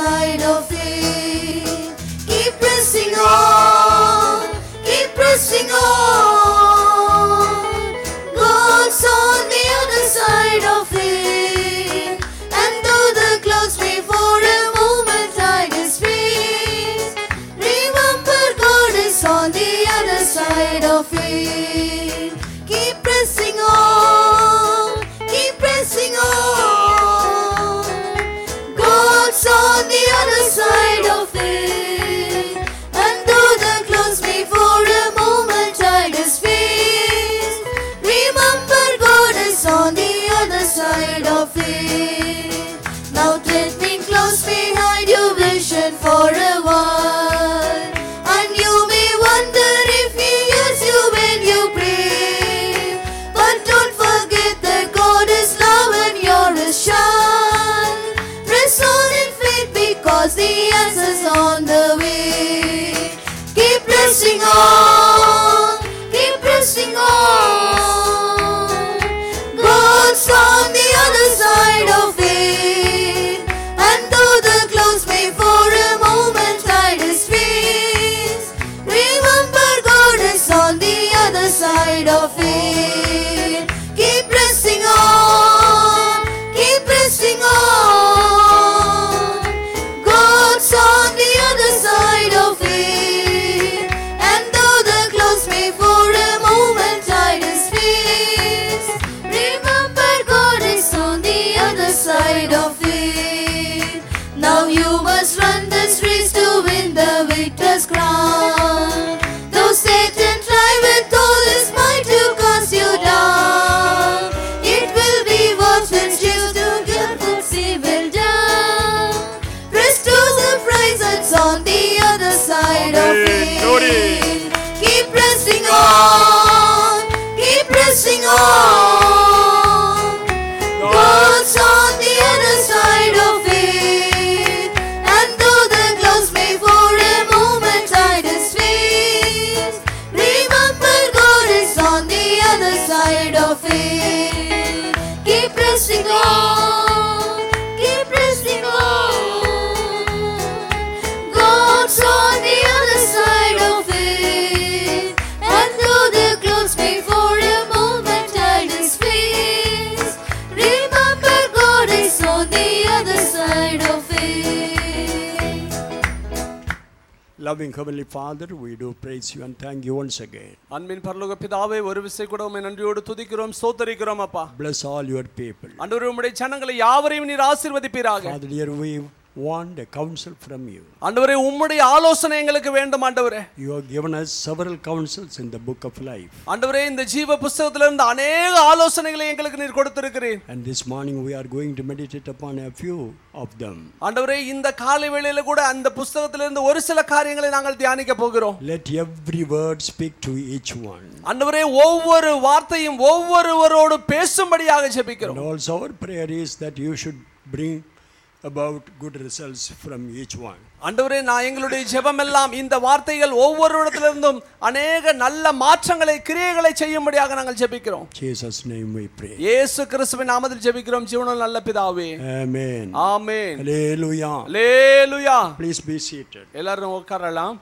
side of it. Keep pressing on, keep pressing on. God's on the other side of it. And though the clouds may for a moment hide his face, remember God is on the other side of it. Keep pressing on, keep pressing on. God's on the other side of it. And though the clouds may for a moment hide his face, remember God is on the other side of it. Now threatening clouds may hide your vision for a while. And you may wonder if he hears you when you pray. But don't forget that God is love and you're his child. Press on in faith because the answer's on the way. Keep pressing on, keep pressing on. God's on the other side of it. And though the clouds may for a moment hide his face, remember God is on the other side of it. Keep pressing on, keep pressing on. God's on the other side of it. And though the clouds may for a moment hide his face, remember God is on the other side of it. Now you must run this race to win the victor's crown. Though Satan try with all his might to cast you down, it will be worth when you to get what he will down. Press to the prize that's on the other side of Amen. Glory. it. Keep pressing on, keep pressing on. God's on the other side of it. And though the clouds may for a moment hide his face, remember God is on the other side of it. Keep pressing on, keep pressing on. God's on the other side of it. And though the clouds may for a moment hide his face, remember God is on the other side of it. Loving Heavenly Father, we do praise you and thank you once again. அன்பின் பரலோக பிதாவே ஒரு விசை கூட உம்மை நன்றியோடு துதிக்கிறோம் ஸ்தோத்தரிக்கிறோம் அப்பா Bless all your people. அன்றொரு உம்முடைய ஜனங்களை யாவரையும் நீர் ஆசீர்வதிப்பீராக Father dear, we want a counsel from you. ஆண்டவரே உம்முடைய ஆலோசனை எங்களுக்கு வேண்டும் ஆண்டவரே You have given us several counsels in the book of life. ஆண்டவரே இந்த ஜீவ புஸ்தகத்திலிருந்து அநேக ஆலோசனைகளை எங்களுக்கு நீர் கொடுத்திருக்கிறீர் And this morning we are going to meditate upon a few of them. ஆண்டவரே இந்த காலை வேளையில கூட அந்த புஸ்தகத்திலிருந்து ஒரு சில காரியங்களை நாங்கள் தியானிக்க போகிறோம் Let every word speak to each one. ஆண்டவரே ஒவ்வொரு வார்த்தையும் ஒவ்வொருவரோடு பேசும்படியாக And ஜெபிக்கிறோம் also our prayer is that you should bring about good results from each one. ஆண்டவரே நான் எங்களுடைய ஜெபம் எல்லாம் இந்த வார்த்தைகள் ஒவ்வொருடத்திலிருந்தும் அநேக நல்ல மாற்றங்களை கிரியைகளை செய்யும்படியாக நாங்கள் ஜெபிக்கிறோம் Jesus' name we pray. இயேசு கிறிஸ்துவின் நாமத்தில் ஜெபிக்கிறோம் ஜீவனுள்ள நல்ல பிதாவே Amen. ஆமென் Hallelujah. லேலுயா Please be seated. எல்லாரும் உட்காரலாம்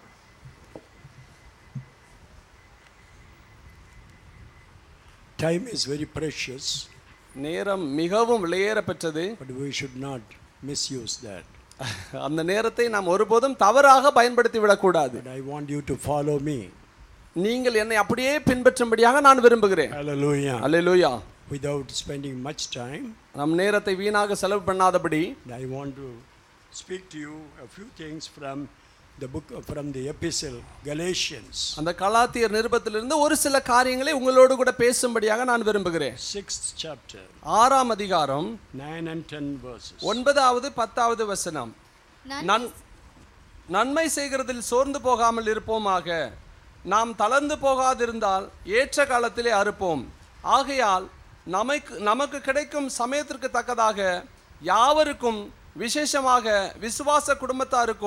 Time is very precious, நேரம் மிகவும் விலையேற பெற்றது but we should not misuse that. அந்த நேரத்தை நாம் ஒருபோதும் தவறாக பயன்படுத்தி விடக்கூடாது But I want you to follow me. நீங்கள் என்னை அப்படியே பின்பற்றும்படியாக நான் விரும்புகிறேன் Hallelujah. அல்லேலூயா Without spending much time, நம் நேரத்தை வீணாக செலவு பண்ணாதபடி I want to speak to you a few things from the book from the epistle Galatians, அந்த கலாத்தியர் நிருபத்திலிருந்து ஒரு சில காரியங்களை உங்களோடு கூட பேசும்படியாக நான் விரும்புகிறேன் sixth chapter, ஆறாம் அதிகாரம் nine and ten verses. ஒன்பதாவது பத்தாவது வசனம் நன் நன்மை செய்கிறதில் சோர்ந்து போகாமல் இருப்போமாக நாம் தளர்ந்து போகாதிருந்தால் ஏற்ற காலத்திலே அறுப்போம் ஆகையால் நமக்கு நமக்கு கிடைக்கும் சமயத்திற்கு தக்கதாக யாவருக்கும் விசேஷமாக விசுவாச குடும்பத்தாருக்கும்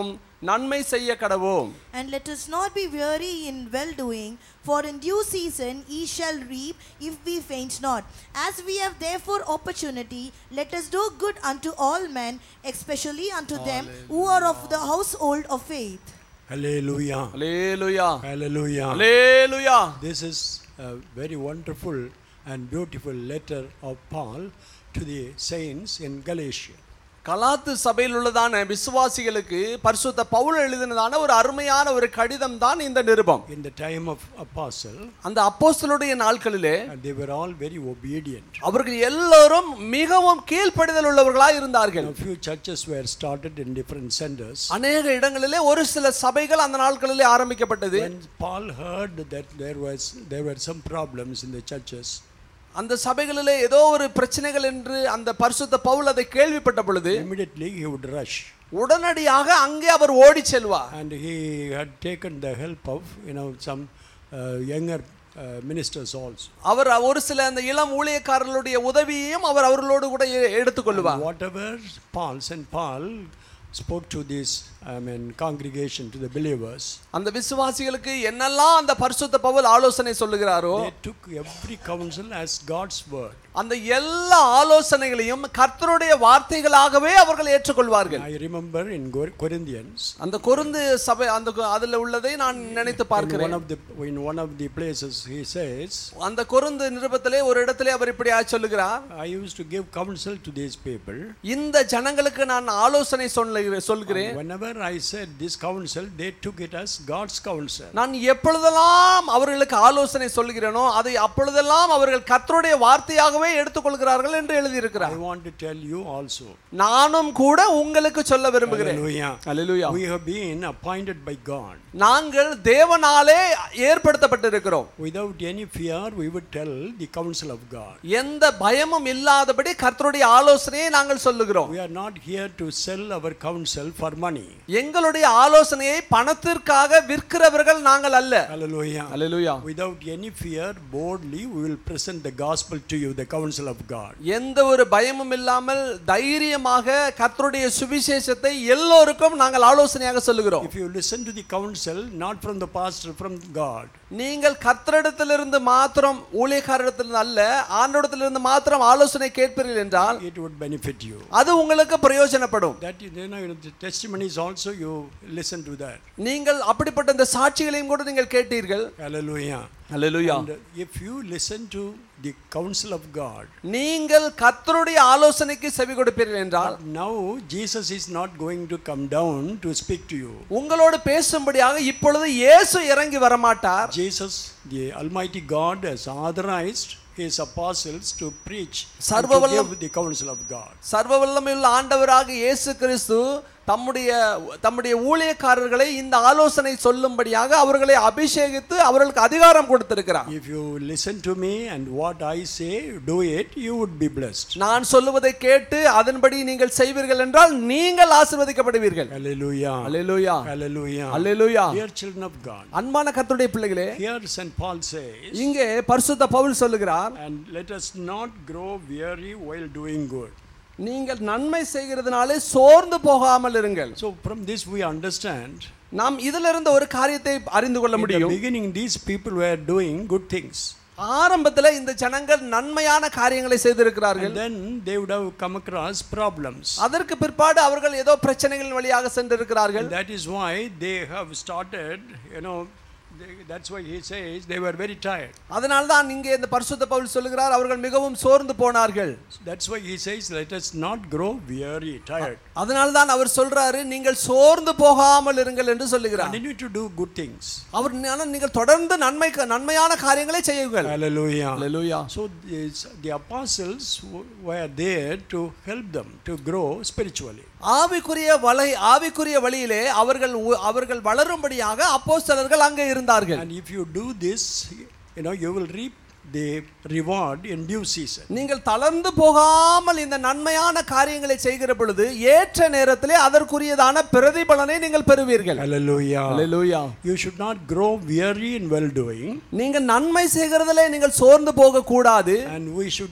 நன்மை செய்ய கடவோம் And let us not be weary in well doing, for in due season ye shall reap if we faint not. As we have therefore opportunity, let us do good unto all men, especially unto them who are of the household of faith. Hallelujah. Alleluia Hallelujah. Alleluia This is a very wonderful and beautiful letter of Paul to the saints in Galatia. கலாத்து சபையில் உள்ளதான விசுவாசிகளுக்கு பரிசுத்த பவுல் எழுதினதான ஒரு அருமையான ஒரு கடிதம் தான் இந்த நிருபம் In the time of apostle, அந்த அப்போஸ்தலருடைய நாட்களிலே and they were all very obedient. அவர்கள் எல்லோரும் மிகவும் கீழ்ப்படிதல் உள்ளவர்களாய் A இருந்தார்கள் few churches were started in different centers. அநேக இடங்களிலே ஒரு சில சபைகள் அந்த நாட்களிலே ஆரம்பிக்கப்பட்டது When Paul heard that there was there were some problems in the churches, அந்த சபைகளிலே ஏதோ ஒரு பிரச்சனைகள் என்று அந்த பரிசுத்த பவுல் அதை கேள்விப்பட்ட பொழுது immediately he would rush. உடனடியாக அங்கே அவர் ஓடி செல்வார் And he had taken the help of you know some uh, younger uh, ministers also. அவர் ஒரு சில அந்த இளம் ஊழியக்காரர்களுடைய உதவியையும் அவர் அவர்களோடு கூட எ- எடுத்துக்கொள்வார் And whatever Paul Saint Paul spoke to this I mean congregation to the believers, அந்த விசுவாசிகளுக்கு என்னெல்லாம் அந்த பரிசுத்த பவுல் ஆலோசனை சொல்லுகிறாரோ they took every counsel as God's word. அந்த எல்லா ஆலோசனைகளையும் கர்த்தருடைய வார்த்தைகளாகவே அவர்கள் ஏற்றுக்கொள்வார்கள் I remember in Cor- Corinthians, அந்த கொருந்து சபை அந்த கொ- அதுல உள்ளதை நான் நினைத்து in one பார்க்கிறேன் of the in one of the places he says, அந்த கொருந்து நிருபத்திலே ஒரு இடத்திலே அவர் இப்படி சொல்லுகிறார் I used to give counsel to these people. இந்த ஜனங்களுக்கு நான் ஆலோசனை சொல்லுகிறேன் சொல்கிறேன் Whenever I said this counsel, they took it as God's counsel. நான் எப்பொழுதெல்லாம் அவர்களுக்கு ஆலோசனை சொல்கிறேனோ அதை அப்பொழுதெல்லாம் அவர்கள் கர்த்தருடைய வார்த்தையாகவே எடுத்துக்கொள்கிறார்கள் என்று எழுதியிருக்கிறார் I want to tell you also. நானும் கூட உங்களுக்கு சொல்ல விரும்புகிறேன் Hallelujah. Hallelujah We have been appointed by God. நாங்கள் தேவனாலே ஏற்படுத்தப்பட்டிருக்கிறோம் Without any fear, we would tell the counsel of God. எந்த பயமும் இல்லாதபடி கர்த்தருடைய ஆலோசனையை நாங்கள் சொல்லுகிறோம் We are not here to sell our counsel for money. எங்களுடைய ஆலோசனையை பணத்திற்காக விற்கிறவர்கள் நாங்கள் அல்ல Hallelujah. Hallelujah Without any fear, boldly we will present the gospel to you, the counsel of God. எந்த ஒரு பயமும் இல்லாமல் தைரியமாக கர்த்தருடைய சுவிசேஷத்தை எல்லோருக்கும் நாங்கள் ஆலோசனையாக சொல்லுகிறோம் If you listen to the counsel, not from the pastor, from God, நீங்கள் கர்த்தரிடத்திலிருந்து மாத்திரம் ஊழியக்காரிடத்திலிருந்து அல்ல ஆண்டோடத்திலிருந்து மாத்திரம் ஆலோசனை கேட்பீர்கள் என்றால் it would benefit you. அது உங்களுக்கு பிரயோஜனப்படும் That you know, the testimonies also you listen to that. நீங்கள் அப்படிப்பட்ட இந்த சாட்சிகளையும் கூட நீங்கள் கேட்டீர்கள் Hallelujah. Hallelujah And if you listen to the counsel of God, நீங்கள் கர்த்தருடைய ஆலோசனைக்கு செவி கொடுப்பீர்கள் என்றால் now Jesus is not going to come down to speak to you. உங்களோடு பேசும்படியாக இப்பொழுது இயேசு இறங்கி வரமாட்டார் Jesus, the Almighty God, has authorized his apostles to preach and to சர்வவல்லம்- give the counsel of God. சர்வ வல்லமையுள்ள ஆண்டவராக இயேசு கிறிஸ்து தம்முடைய தம்முடைய ஊழியக்காரர்களை இந்த ஆலோசனை சொல்லும்படியாக அவர்களை அபிஷேகித்து அவர்களுக்கு அதிகாரம் கொடுத்திருக்கிறார் If you listen to me and what I say, do it, you would be blessed. நான் சொல்லுவதை கேட்டு அதன்படி நீங்கள் செய்வீர்கள் என்றால் நீங்கள் ஆசீர்வதிக்கப்படுவீர்கள் Hallelujah. Hallelujah Hallelujah. Hallelujah Dear children of God, அன்பான கர்த்தருடைய பிள்ளைகளே here St. Paul says, இங்கே பரிசுத்த பவுல் சொல்லுகிறார் and let us not grow weary while doing good. நீங்கள் நன்மை செய்கிறதுனாலே சோர்ந்து போகாமல் இருங்கள் So from this we understand நாம் இதிலிருந்து ஒரு காரியத்தை அறிந்து கொள்ள in the முடியும் beginning these people were doing good things. ஆரம்பத்துல இந்த ஜனங்கள் நன்மையான காரியங்களை செய்திருக்கிறார்கள் And then they would have come across problems. அதற்கு பிற்பாடு அவர்கள் ஏதோ பிரச்சனைகளின் வழியாக சென்றிருக்கிறார்கள் And that is why they have started, you know, they, that's why he says they were very tired. அதனால தான் இங்கே இந்த பரிசுத்த பவுல் சொல்லுகிறார் அவர்கள் மிகவும் சோர்ந்து போனார்கள் That's why he says, let us not grow weary, tired. அதனால தான் அவர் சொல்றாரு நீங்கள் சோர்ந்து போகாமல் இருங்கள் என்று சொல்லுகிறார் Continue to do good things. அவர் ஆனா நீங்கள் தொடர்ந்து நன்மை நன்மையான காரியங்களை செய்யுங்கள் Hallelujah. Hallelujah So this, the apostles w- were there to help them to grow spiritually. ஆவிக்குரிய வலை ஆவிக்குரிய வழியிலே அவர்கள் உ- அவர்கள் வளரும்படியாக அப்போஸ்தலர்கள் அங்கே இருந்தார்கள் And if you do this, you know, you will reap the reward in due season. நீங்கள் தளர்ந்து போகாமல் இந்த நன்மையான காரியங்களை செய்கிற பொழுது ஏற்ற நேரத்திலே அதற்குரியதான பிரதிபலனை நீங்கள் பெறுவீர்கள் Hallelujah. Hallelujah You should not grow weary in well doing, நீங்கள் நன்மை செய்கிறதிலே நீங்கள் சோர்ந்து போக கூடாது and we should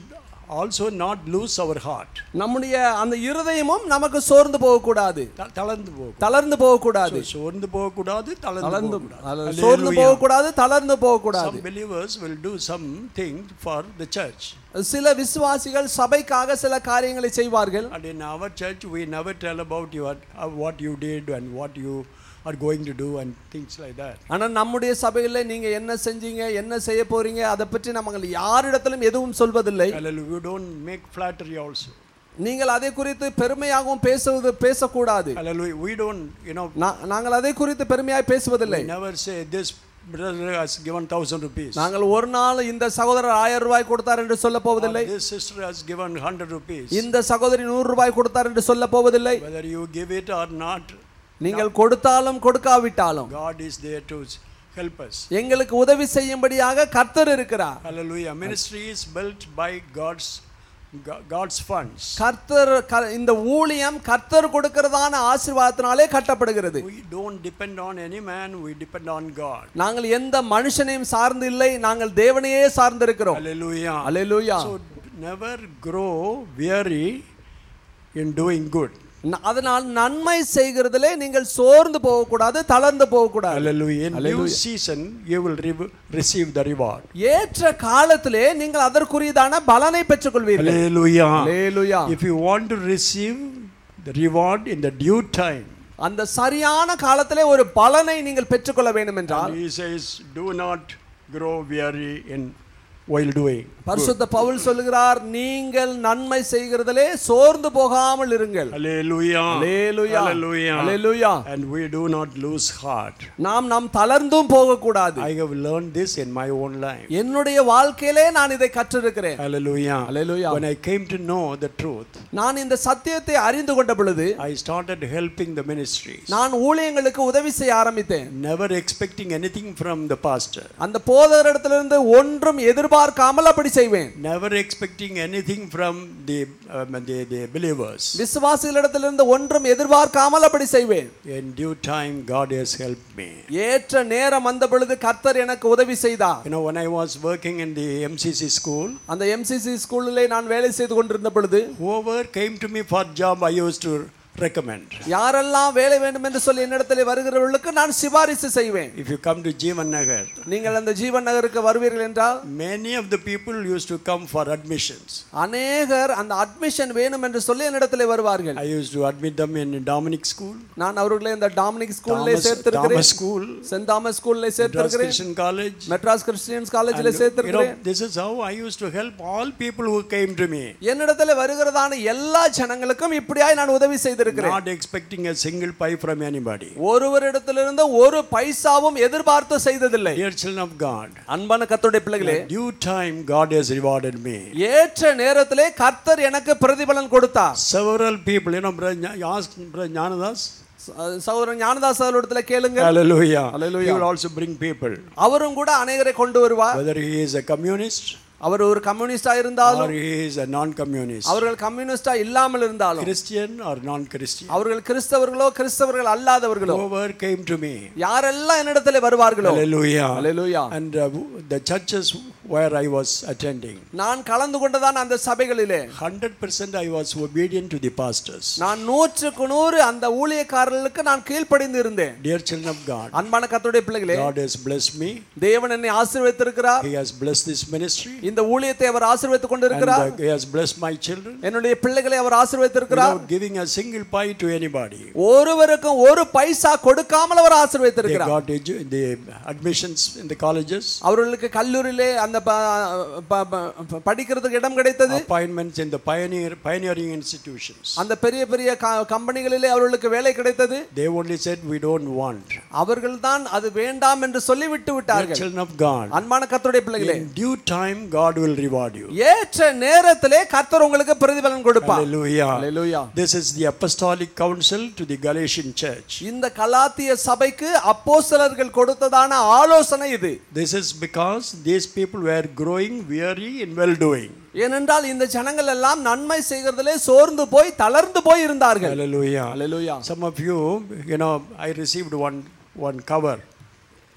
also not lose our heart. நம்முடைய அந்த இருதயமும் நமக்கு சோர்ந்து போகக்கூடாது த- தளர்ந்து போகும் தளர்ந்து போகக்கூடாது சோர்ந்து போகக்கூடாது தளர்ந்து தளர்ந்து போகக்கூடாது. அல்லது சோர்ந்து Hallelujah. போகக்கூடாது தளர்ந்து போகக்கூடாது Some believers will do something for the church. சில விசுவாசிகள் சபைக்காக சில காரியங்களை செய்வார்கள் And in our church, we never tell about your, uh, what you did and what you are going to do and things like that. ஆனா நம்முடைய சபையில நீங்க என்ன செஞ்சீங்க என்ன செய்ய போறீங்க அதை பற்றி நம்ம யாரிடத்திலும் எதுவும் சொல்வதில்லை Hallelujah. We don't make flattery also. நீங்கள் அதை குறித்து பெருமையாகவும் பேசுவது பேசக்கூடாது Hallelujah. We don't, you know, நா- நாங்கள் அதை குறித்து பெருமையாய் பேசுவதில்லை we never say this brother has given thousand rupees. நாங்கள் ஒரு நாள் இந்த சகோதரர் ஆயிரம் ரூபாய் கொடுத்தார் என்று சொல்ல Or போவதில்லை this sister has given hundred rupees. இந்த சகோதரி நூறு ரூபாய் கொடுத்தார் என்று சொல்ல போவதில்லை Whether you give it or not, நீங்கள் கொடுத்தாலும் கொடுக்காவிட்டாலும் God is there to help us. எங்களுக்கு உதவி செய்யும்படியாக கர்த்தர் இருக்கிறார் Hallelujah. Ministry is built by God's Go- God's funds. கர்த்தர் க- இந்த ஊழியம் கர்த்தர் கொடுக்கிறதான ஆசீர்வாதத்தினாலே கட்டப்படுகிறது We don't depend on any man, we depend on God. நாங்கள் எந்த மனுஷனையும் சார்ந்து இல்லை நாங்கள் தேவனையே சார்ந்து இருக்கிறோம் Hallelujah. Hallelujah So never grow weary in doing good. ந- அதனால் நன்மை செய்கிறதிலே நீங்கள் சோர்ந்து போகக்கூடாது தளர்ந்து போகக்கூடாது Hallelujah. In due Hallelujah. season, you will re- receive the reward. ஏற்ற காலத்திலே நீங்கள் அதற்குரியதான பலனை பெற்றுக்கொள்வீர்கள் Hallelujah. Hallelujah If you want to receive the reward in the due time, அந்த சரியான காலத்திலே ஒரு பலனை நீங்கள் பெற்றுக்கொள்ள வேண்டும் என்றால் and he says, do not grow weary in while doing. பரிசுத்த பவுல் சொல்லுகிறார் நீங்கள் நன்மை செய்கிறதிலே சோர்ந்து போகாமல் இருங்கள் Hallelujah. Hallelujah Hallelujah. Hallelujah And we do not lose heart. நாம் நாம் தளர்ந்தும் போகக்கூடாது I have learned this in my own life. என்னுடைய வாழ்க்கையிலே நான் இதை கற்றிருக்கிறேன் Hallelujah. Hallelujah. When I came to know the truth, நான் இந்த சத்தியத்தை அறிந்து கொண்ட பொழுது I started helping the ministries. நான் ஊழியங்களுக்கு உதவி செய்ய ஆரம்பித்தேன் Never expecting anything from the pastor. அந்த போதகரிடத்திலிருந்து ஒன்றும் எதிர்பார்க்காமல் அப்படி செய்வேன் Never expecting anything from the, um, the, the believers. விசுவாசிகளிடத்திலிருந்து ஒன்றும் எதிர்பார்க்காமல் அப்படி செய்வேன் In due time, God has helped me. ஏற்ற நேரம் வந்த பொழுது கர்த்தர் எனக்கு உதவி செய்தார் You know, when I was working in the MCC school, அந்த எம்சிசி ஸ்கூலிலே நான் வேலை செய்து கொண்டிருந்த பொழுது whoever came to me for job, I used to recommend. யாரெல்லாம் வேலை வேண்டும் என்று சொல்லி என்னிடத்தில் வருகிறவர்களுக்கு நான் சிபாரிசு செய்வேன் If you come to Jeevan Nagar, நீங்கள் அந்த ஜீவன் நகருக்கு வருவீர்கள் என்றால் many of the people used to come for admissions. அநேகர் அந்த அட்மிஷன் வேணும் என்று சொல்லி என்னிடத்தில் வருவார்கள் I used to admit them in Dominic school, நான் அவர்களை இந்த டாமினிக் ஸ்கூல்ல Thomas, Thomas சேர்த்திருக்கிறேன் school, சென்ட் தாமஸ் ஸ்கூல்ல Madras சேர்த்திருக்கிறேன் Christian College. மெட்ராஸ் கிறிஸ்டியன்ஸ் காலேஜில் And, you சேர்த்திருக்கிறேன் know, this is how I used to help all people who came to me. என்னிடத்தில் வருகிறதான எல்லா ஜனங்களுக்கும் இப்படியாய் நான் உதவி செய்திருக்கிறேன் Not expecting a single pie from anybody. ஒருவரிடத்திலிருந்து ஒரு பைசாவும் எதிர்பார்த்து செய்ததில்லை Dear children of God, அன்பான கர்த்தருடைய பிள்ளைகளே in due time God has rewarded me. ஏற்ற நேரத்திலே கர்த்தர் எனக்கு பிரதிபலன் கொடுத்தார் Several people, you know, brother, Nya- you ask brother Jnanadas, ச- சகோதரன் ஞானதாஸ் அவர்களிடத்துல கேளுங்க hallelujah. Hallelujah. He will also bring people. அவரும் கூட அநேகரை கொண்டு வருவார் Whether he is a communist அவர் ஒரு கம்யூனிஸ்டா or இருந்தாலும் he is a non-communist, அவர்கள் கம்யூனிஸ்டா இல்லாமல் இருந்தாலும் Christian or non-Christian, அவர்கள் கிறிஸ்தவர்களோ கிறிஸ்தவர்கள் அல்லாதவர்களோ whoever came to me, யாரெல்லாம் என்னிடத்துல வருவார்களோ hallelujah. Hallelujah And uh, the churches where I was attending, நான் கலந்து கொண்டதான் அந்த சபைகளிலே 100% I was obedient to the pastors. நான் நூற்றுக்கு நூறு அந்த ஊழியக்காரர்களுக்கு நான் கீழ்ப்படிந்து இருந்தேன் Dear children of God, அன்பான கர்த்தருடைய பிள்ளைகளே God has blessed me. தேவன் என்னை ஆசீர்வதித்திருக்கிறார் He has blessed this ministry. இந்த ஊழியத்தை அவர் ஆசீர்வதித்துக் And கொண்டிருக்கிறார் uh, He has blessed my children என்னுடைய பிள்ளைகளை அவர் ஆசீர்வதித்திருக்கிறார் without giving a single pie to anybody. ஒருவருக்கும் ஒரு பைசா கொடுக்காமல் அவர் They ஆசீர்வதித்திருக்கிறார் got edu- the admissions in the colleges, அவர்களுக்கு கல்லூரியிலே அந்த ப- ப- ப- படிக்கிறதுக்கு இடம் கிடைத்தது appointments in the pioneer pioneering institutions. அந்த பெரிய பெரிய க- கம்பெனிகளிலே அவர்களுக்கு வேலை கிடைத்தது They only said, We don't want. அவர்கள் தான் அது வேண்டாம் என்று சொல்லி விட்டு Dear விட்டார்கள் children of God, அன்பான கர்த்தருடைய பிள்ளைகளே in due time, God will reward you. ஏற்ற நேரத்திலே கர்த்தர் உங்களுக்கு பிரதிபலன் கொடுப்பார் Hallelujah. Hallelujah. This is the apostolic council to the Galatian church. இந்த கலாத்திய சபைக்கு அப்போஸ்தலர்கள் கொடுத்ததான ஆலோசனை இது This is because these people were growing weary in well doing. ஏனென்றால் இந்த ஜனங்கள் எல்லாம் நன்மை செய்கிறதிலே சோர்ந்து போய் தளர்ந்து போய் இருந்தார்கள் Hallelujah. Hallelujah. Some of you, you know, I received one one cover.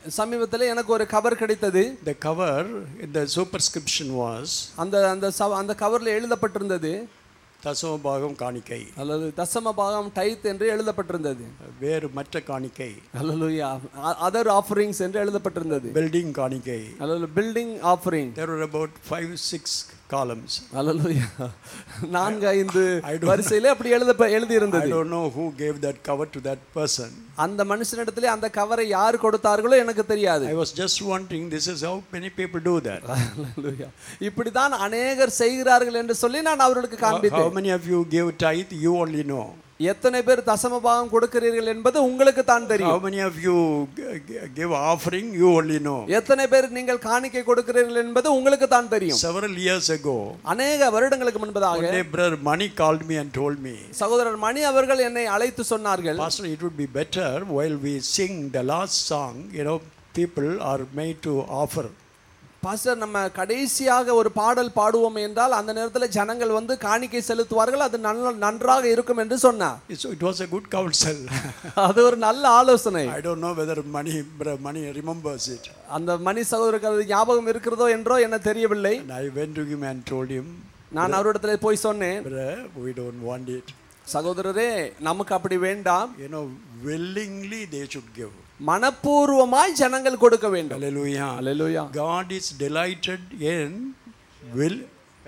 சமீபத்தில் எனக்கு ஒரு கவர் கிடைத்தது The cover, the superscription was அந்த அந்த சவ- அந்த கவரில் எழுதப்பட்டிருந்தது தசமபாகம் காணிக்கை அல்லது தசம பாகம் டைத் என்று எழுதப்பட்டிருந்தது வேறு மற்ற காணிக்கை அல்லலுயா அதர் ஆஃபரிங்ஸ் என்று எழுதப்பட்டிருந்தது பில்டிங் காணிக்கை அல்லது building offering There were about five, six columns. அல்லலுயா நான்கு ஐந்து I don't- வரிசையிலே அப்படி எழுத I எழுதியிருந்தது don't know who gave that cover to that person. அந்த மனுஷனிடத்திலே அந்த கவரை யார் கொடுத்தார்களோ எனக்கு தெரியாது I was just wondering, this is how many people do that. அல்லேலூயா. இப்படித்தான் அநேகர் செய்கிறார்கள் என்று சொல்லி நான் அவர்களுக்கு How, காண்பித்தேன் how many of you give tithe? You only know. எத்தனை பேர் தசம பாகம் கொடுக்கிறீர்கள் என்பது உங்களுக்கு தான் How தெரியும் many of you g- g- give offering? You only know. எத்தனை பேர் நீங்கள் காணிக்கை கொடுக்கிறீர்கள் என்பது உங்களுக்கு தான் தெரியும் Several years ago, அநேக வருடங்களுக்கு one முன்பதாக day brother Mani called me and told me, சகோதரர் மணி அவர்கள் என்னை அழைத்து சொன்னார்கள் Pastor, it would be better while we sing the last song, you know, people are made to offer. Pastor நம்ம கடைசியாக ஒரு பாடல் பாடுவோம் என்றால் அந்த நேரத்தில் ஜனங்கள் வந்து காணிக்கை செலுத்துவார்கள் அது நல்ல நன்றாக இருக்கும் என்று சொன்னார் So it was a good counsel. அது ஒரு நல்ல ஆலோசனை I don't know whether Mani, brother Mani remembers it. அந்த மணி சகோதரருக்கு அது ஞாபகம் இருக்கிறதோ என்றோ என்ன தெரியவில்லை And I went to him and told him, நான் அவரிடத்துல போய் சொன்னேன் brother, we don't want it. சகோதரரே நமக்கு அப்படி வேண்டாம் You know, willingly they should give. மனப்பூர்வமாய் ஜனங்கள் கொடுக்க வேண்டும் Hallelujah. Hallelujah God is delighted in will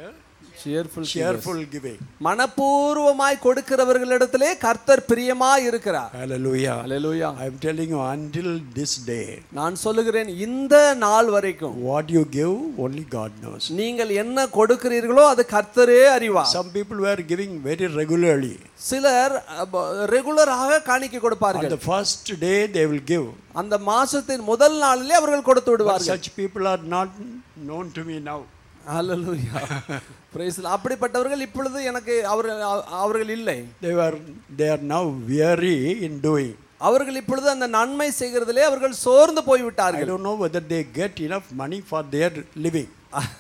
cheerful cheerful giving. மனப்பூர்வமாய் கொடுக்கிறவர்களிடத்திலே கர்த்தர் பிரியமாய் இருக்கிறார் Hallelujah. Hallelujah I'm telling you, until this day, நான் சொல்லுகிறேன் இந்த நாள் வரைக்கும் what you give, only God knows. நீங்கள் என்ன கொடுக்கிறீர்களோ அது கர்த்தரே அறிவார் Some people were giving very regularly. சிலர் ரெகுலராக காணிக்கை On கொடுப்பார்கள் the first day, they will give. அந்த மாசத்தின் முதல் நாளிலே அவர்கள் கொடுத்து But விடுவார்கள் such people are not known to me now. Hallelujah Praise the Lord. அப்படிப்பட்டவர்கள் இப்பொழுது எனக்கு அவர்கள் அவர்கள் இல்லை They were they are now weary in doing. அவர்கள் இப்பொழுது அந்த நன்மை செய்கிறதிலே அவர்கள் சோர்ந்து I போய்விட்டார்கள் don't know whether they get enough money for their living.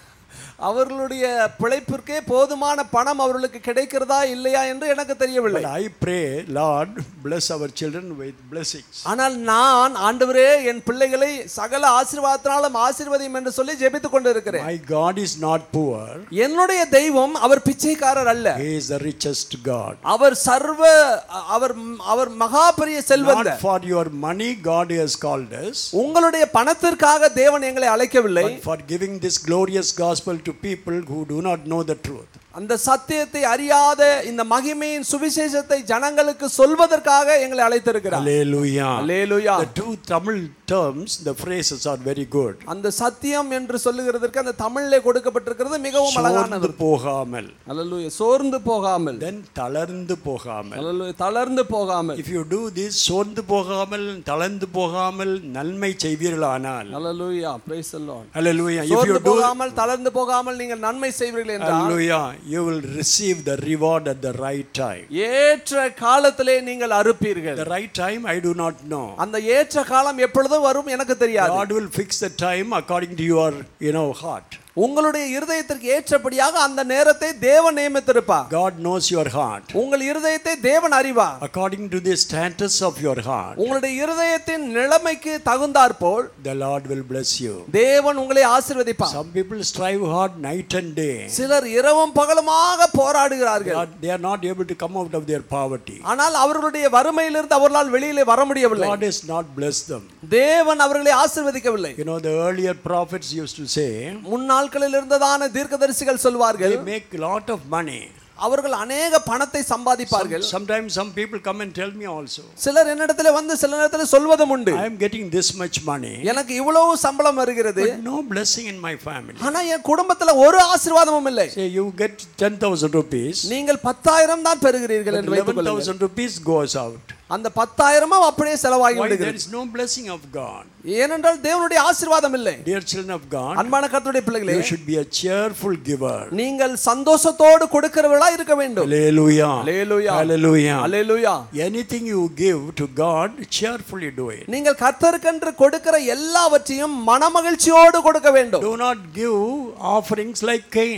அவர்களுடைய பிழைப்பிற்கே போதுமான பணம் அவர்களுக்கு கிடைக்கிறதா இல்லையா என்று எனக்கு தெரியவில்லை But I pray, Lord, bless our children with blessings. ஆனால் நான் ஆண்டவரே என் பிள்ளைகளை சகல ஆசீர்வாதத்தினாலும் ஆசீர்வதியும் என்று சொல்லி ஜெபித்துக் கொண்டு இருக்கிறேன் My God is not poor. என்னுடைய தெய்வம் அவர் பிச்சைக்காரர் அல்ல He is the richest God. அவர் சர்வ அவர் அவர் மகா பெரிய Not செல்வந்தர் for your money, God has called us, உங்களுடைய பணத்திற்காக தேவன் எங்களை அழைக்கவில்லை but for giving this glorious gospel to people who do not know the truth. அந்த சத்தியத்தை அறியாத இந்த மகிமையின் சுவிசேஷத்தை ஜனங்களுக்கு சொல்வதற்காக எங்களை அழைத்திருக்கிறார் Hallelujah. Hallelujah The two Tamil terms, the phrases are very good. அந்த சத்தியம் என்று சொல்லுகிறதற்கு அந்த தமிழிலே கொடுக்கப்பட்டிருக்கிறது மிகவும் அழகானது சோர்ந்து போகாமல் அல்லேலூயா சோர்ந்து போகாமல் then தளர்ந்து போகாமல் அல்லேலூயா தளர்ந்து போகாமல் if you do this சோர்ந்து போகாமல் தளர்ந்து போகாமல் நன்மை செய்வீர்களானால் அல்லேலூயா praise the lord hallelujah if you சோர்ந்து do போகாமல் தளர்ந்து போகாமல் நீங்கள் நன்மை செய்வீர்கள் என்றால் hallelujah you will receive the reward at the right time ஏற்ற காலத்திலே நீங்கள் அறுப்பீர்கள் the right time i do not know அந்த ஏற்ற காலம் எப்பொழுதும் வரும் எனக்கு தெரியாது god will fix the time according to your you know heart உங்களுடைய இருதயத்திற்கு ஏற்றபடியாக அந்த நேரத்தை தேவன் நியமித்திருப்பார் god knows your heart உங்கள் இருதயத்தை தேவன் அறிவார் according to the status of your heart உங்களுடைய இருதயத்தின் நிலைமைக்கு தகுந்தாற்போல் the lord will bless you தேவன் உங்களை ஆசீர்வதிப்பார் some people strive hard night and day சிலர் இரவும் பகலுமாக போராடுகிறார்கள் they are, they are not able to come out of their poverty ஆனால் அவர்களுடைய வறுமையிலிருந்து அவர்களால் வெளியிலே வர முடியவில்லை god has not blessed them தேவன் அவர்களை ஆசீர்வதிக்கவில்லை You know, the earlier prophets used to say, முன்னாட்களில் இருந்ததான தீர்க்கதரிசிகள் சொல்வார்கள் they make a lot of money. அவர்கள் அநேக பணத்தை Some- சம்பாதிப்பார்கள் sometimes some people come and tell me also, சிலர் என்னிடத்துல வந்து சில நேரத்தில் சொல்வதும் உண்டு I am getting this much money, எனக்கு இவ்வளவு சம்பளம் வருகிறது but no blessing in my family. ஆனா என் குடும்பத்துல ஒரு ஆசீர்வாதமும் இல்லை Say you get 10,000 rupees, நீங்கள் பத்தாயிரம் தான் பெறுகிறீர்கள் but என்று வைத்துக் கொள்ளுங்கள் 11,000 rupees goes out. அந்த பத்தாயிரமும் அப்படியே செலவாகி Why? There விடுகிறது is no blessing of God. ஏனென்றால் தேவனுடைய ஆசீர்வாதம் இல்லை Dear children of God, அன்பான கர்த்தருடைய பிள்ளைகளே you should be a cheerful giver. நீங்கள் சந்தோஷத்தோடு கொடுக்கிறவர்களா இருக்க வேண்டும் Hallelujah. Hallelujah. Hallelujah. Hallelujah Anything you give to God, cheerfully do it. நீங்கள் கர்த்தருக்கென்று கொடுக்கிற எல்லாவற்றையும் மனமகிழ்ச்சியோடு கொடுக்க வேண்டும் Do not give offerings like Cain.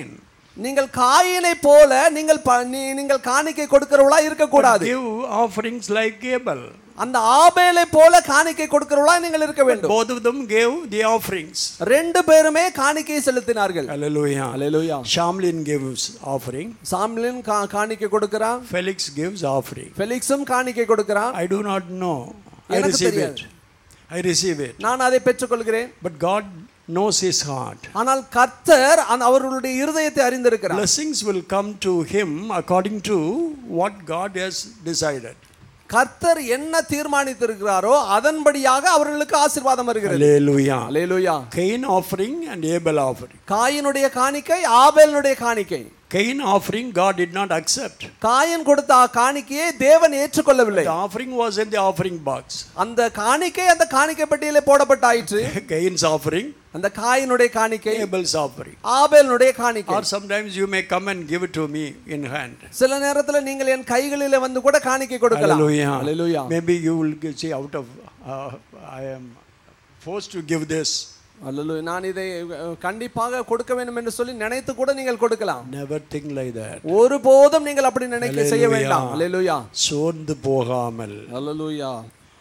நீங்கள் காயினை போல நீங்கள் ப- நீ- நீங்கள் காணிக்கை கொடுக்கிறவளா இருக்கக்கூடாது Give offerings like Abel. அந்த ஆபேலை போல காணிக்கை கொடுக்கிறவளா நீங்கள் இருக்க வேண்டும் Both of them gave the offerings. ரெண்டு பேருமே காணிக்கை செலுத்தினார்கள் Hallelujah. அல்லேலூயா Shamlin gives offering. சாம்லின் கா- காணிக்கை கொடுக்கிறான் Felix gives offering. ஃபெலிக்ஸும் காணிக்கை கொடுக்கிறான் I do not know. I எனக்கு receive தெரியாது. it. I receive it. நான் அதை பெற்றுக்கொள்கிறேன் But God knows his heart. ஆனால் கர்த்தர் அந்த அவர்களுடைய இருதயத்தை அறிந்திருக்கிறார் Blessings will come to him according to what God has decided. கர்த்தர் என்ன தீர்மானித்திருக்கிறாரோ அதன்படியாக அவர்களுக்கு ஆசீர்வாதம் வருகிறது Hallelujah. Hallelujah Cain offering and Abel offering. காயினுடைய காணிக்கை ஆபேலினுடைய காணிக்கை Cain offering God did not accept. காயின் கொடுத்த காணிக்கையை தேவன் ஏற்றுக்கொள்ளவில்லை The offering was in the offering box. அந்த காணிக்கை அந்த காணிக்கை பெட்டியிலே போடப்பட்டாயிற்று Cain's offering, அந்த காயினுடைய காணிக்கை Abel's offering. ஆபேலினுடைய காணிக்கை Or sometimes you may come and give it to me in hand. சில நேரத்துல நீங்கள் என் கைகளிலே வந்து கூட காணிக்கை கொடுக்கலாம் Hallelujah. Hallelujah. Maybe you will g- say out of uh, I am forced to give this. அல்லேலூயா. நான் இதை அஹ், கண்டிப்பாக கொடுக்க வேண்டும் என்று சொல்லி நினைத்து கூட நீங்கள் கொடுக்கலாம் Never think like that. ஒருபோதும் நீங்கள் அப்படி நினைக்க செய்ய Hallelujah. வேண்டாம் அல்லேலூயா சோர்ந்து போகாமல் அல்லேலூயா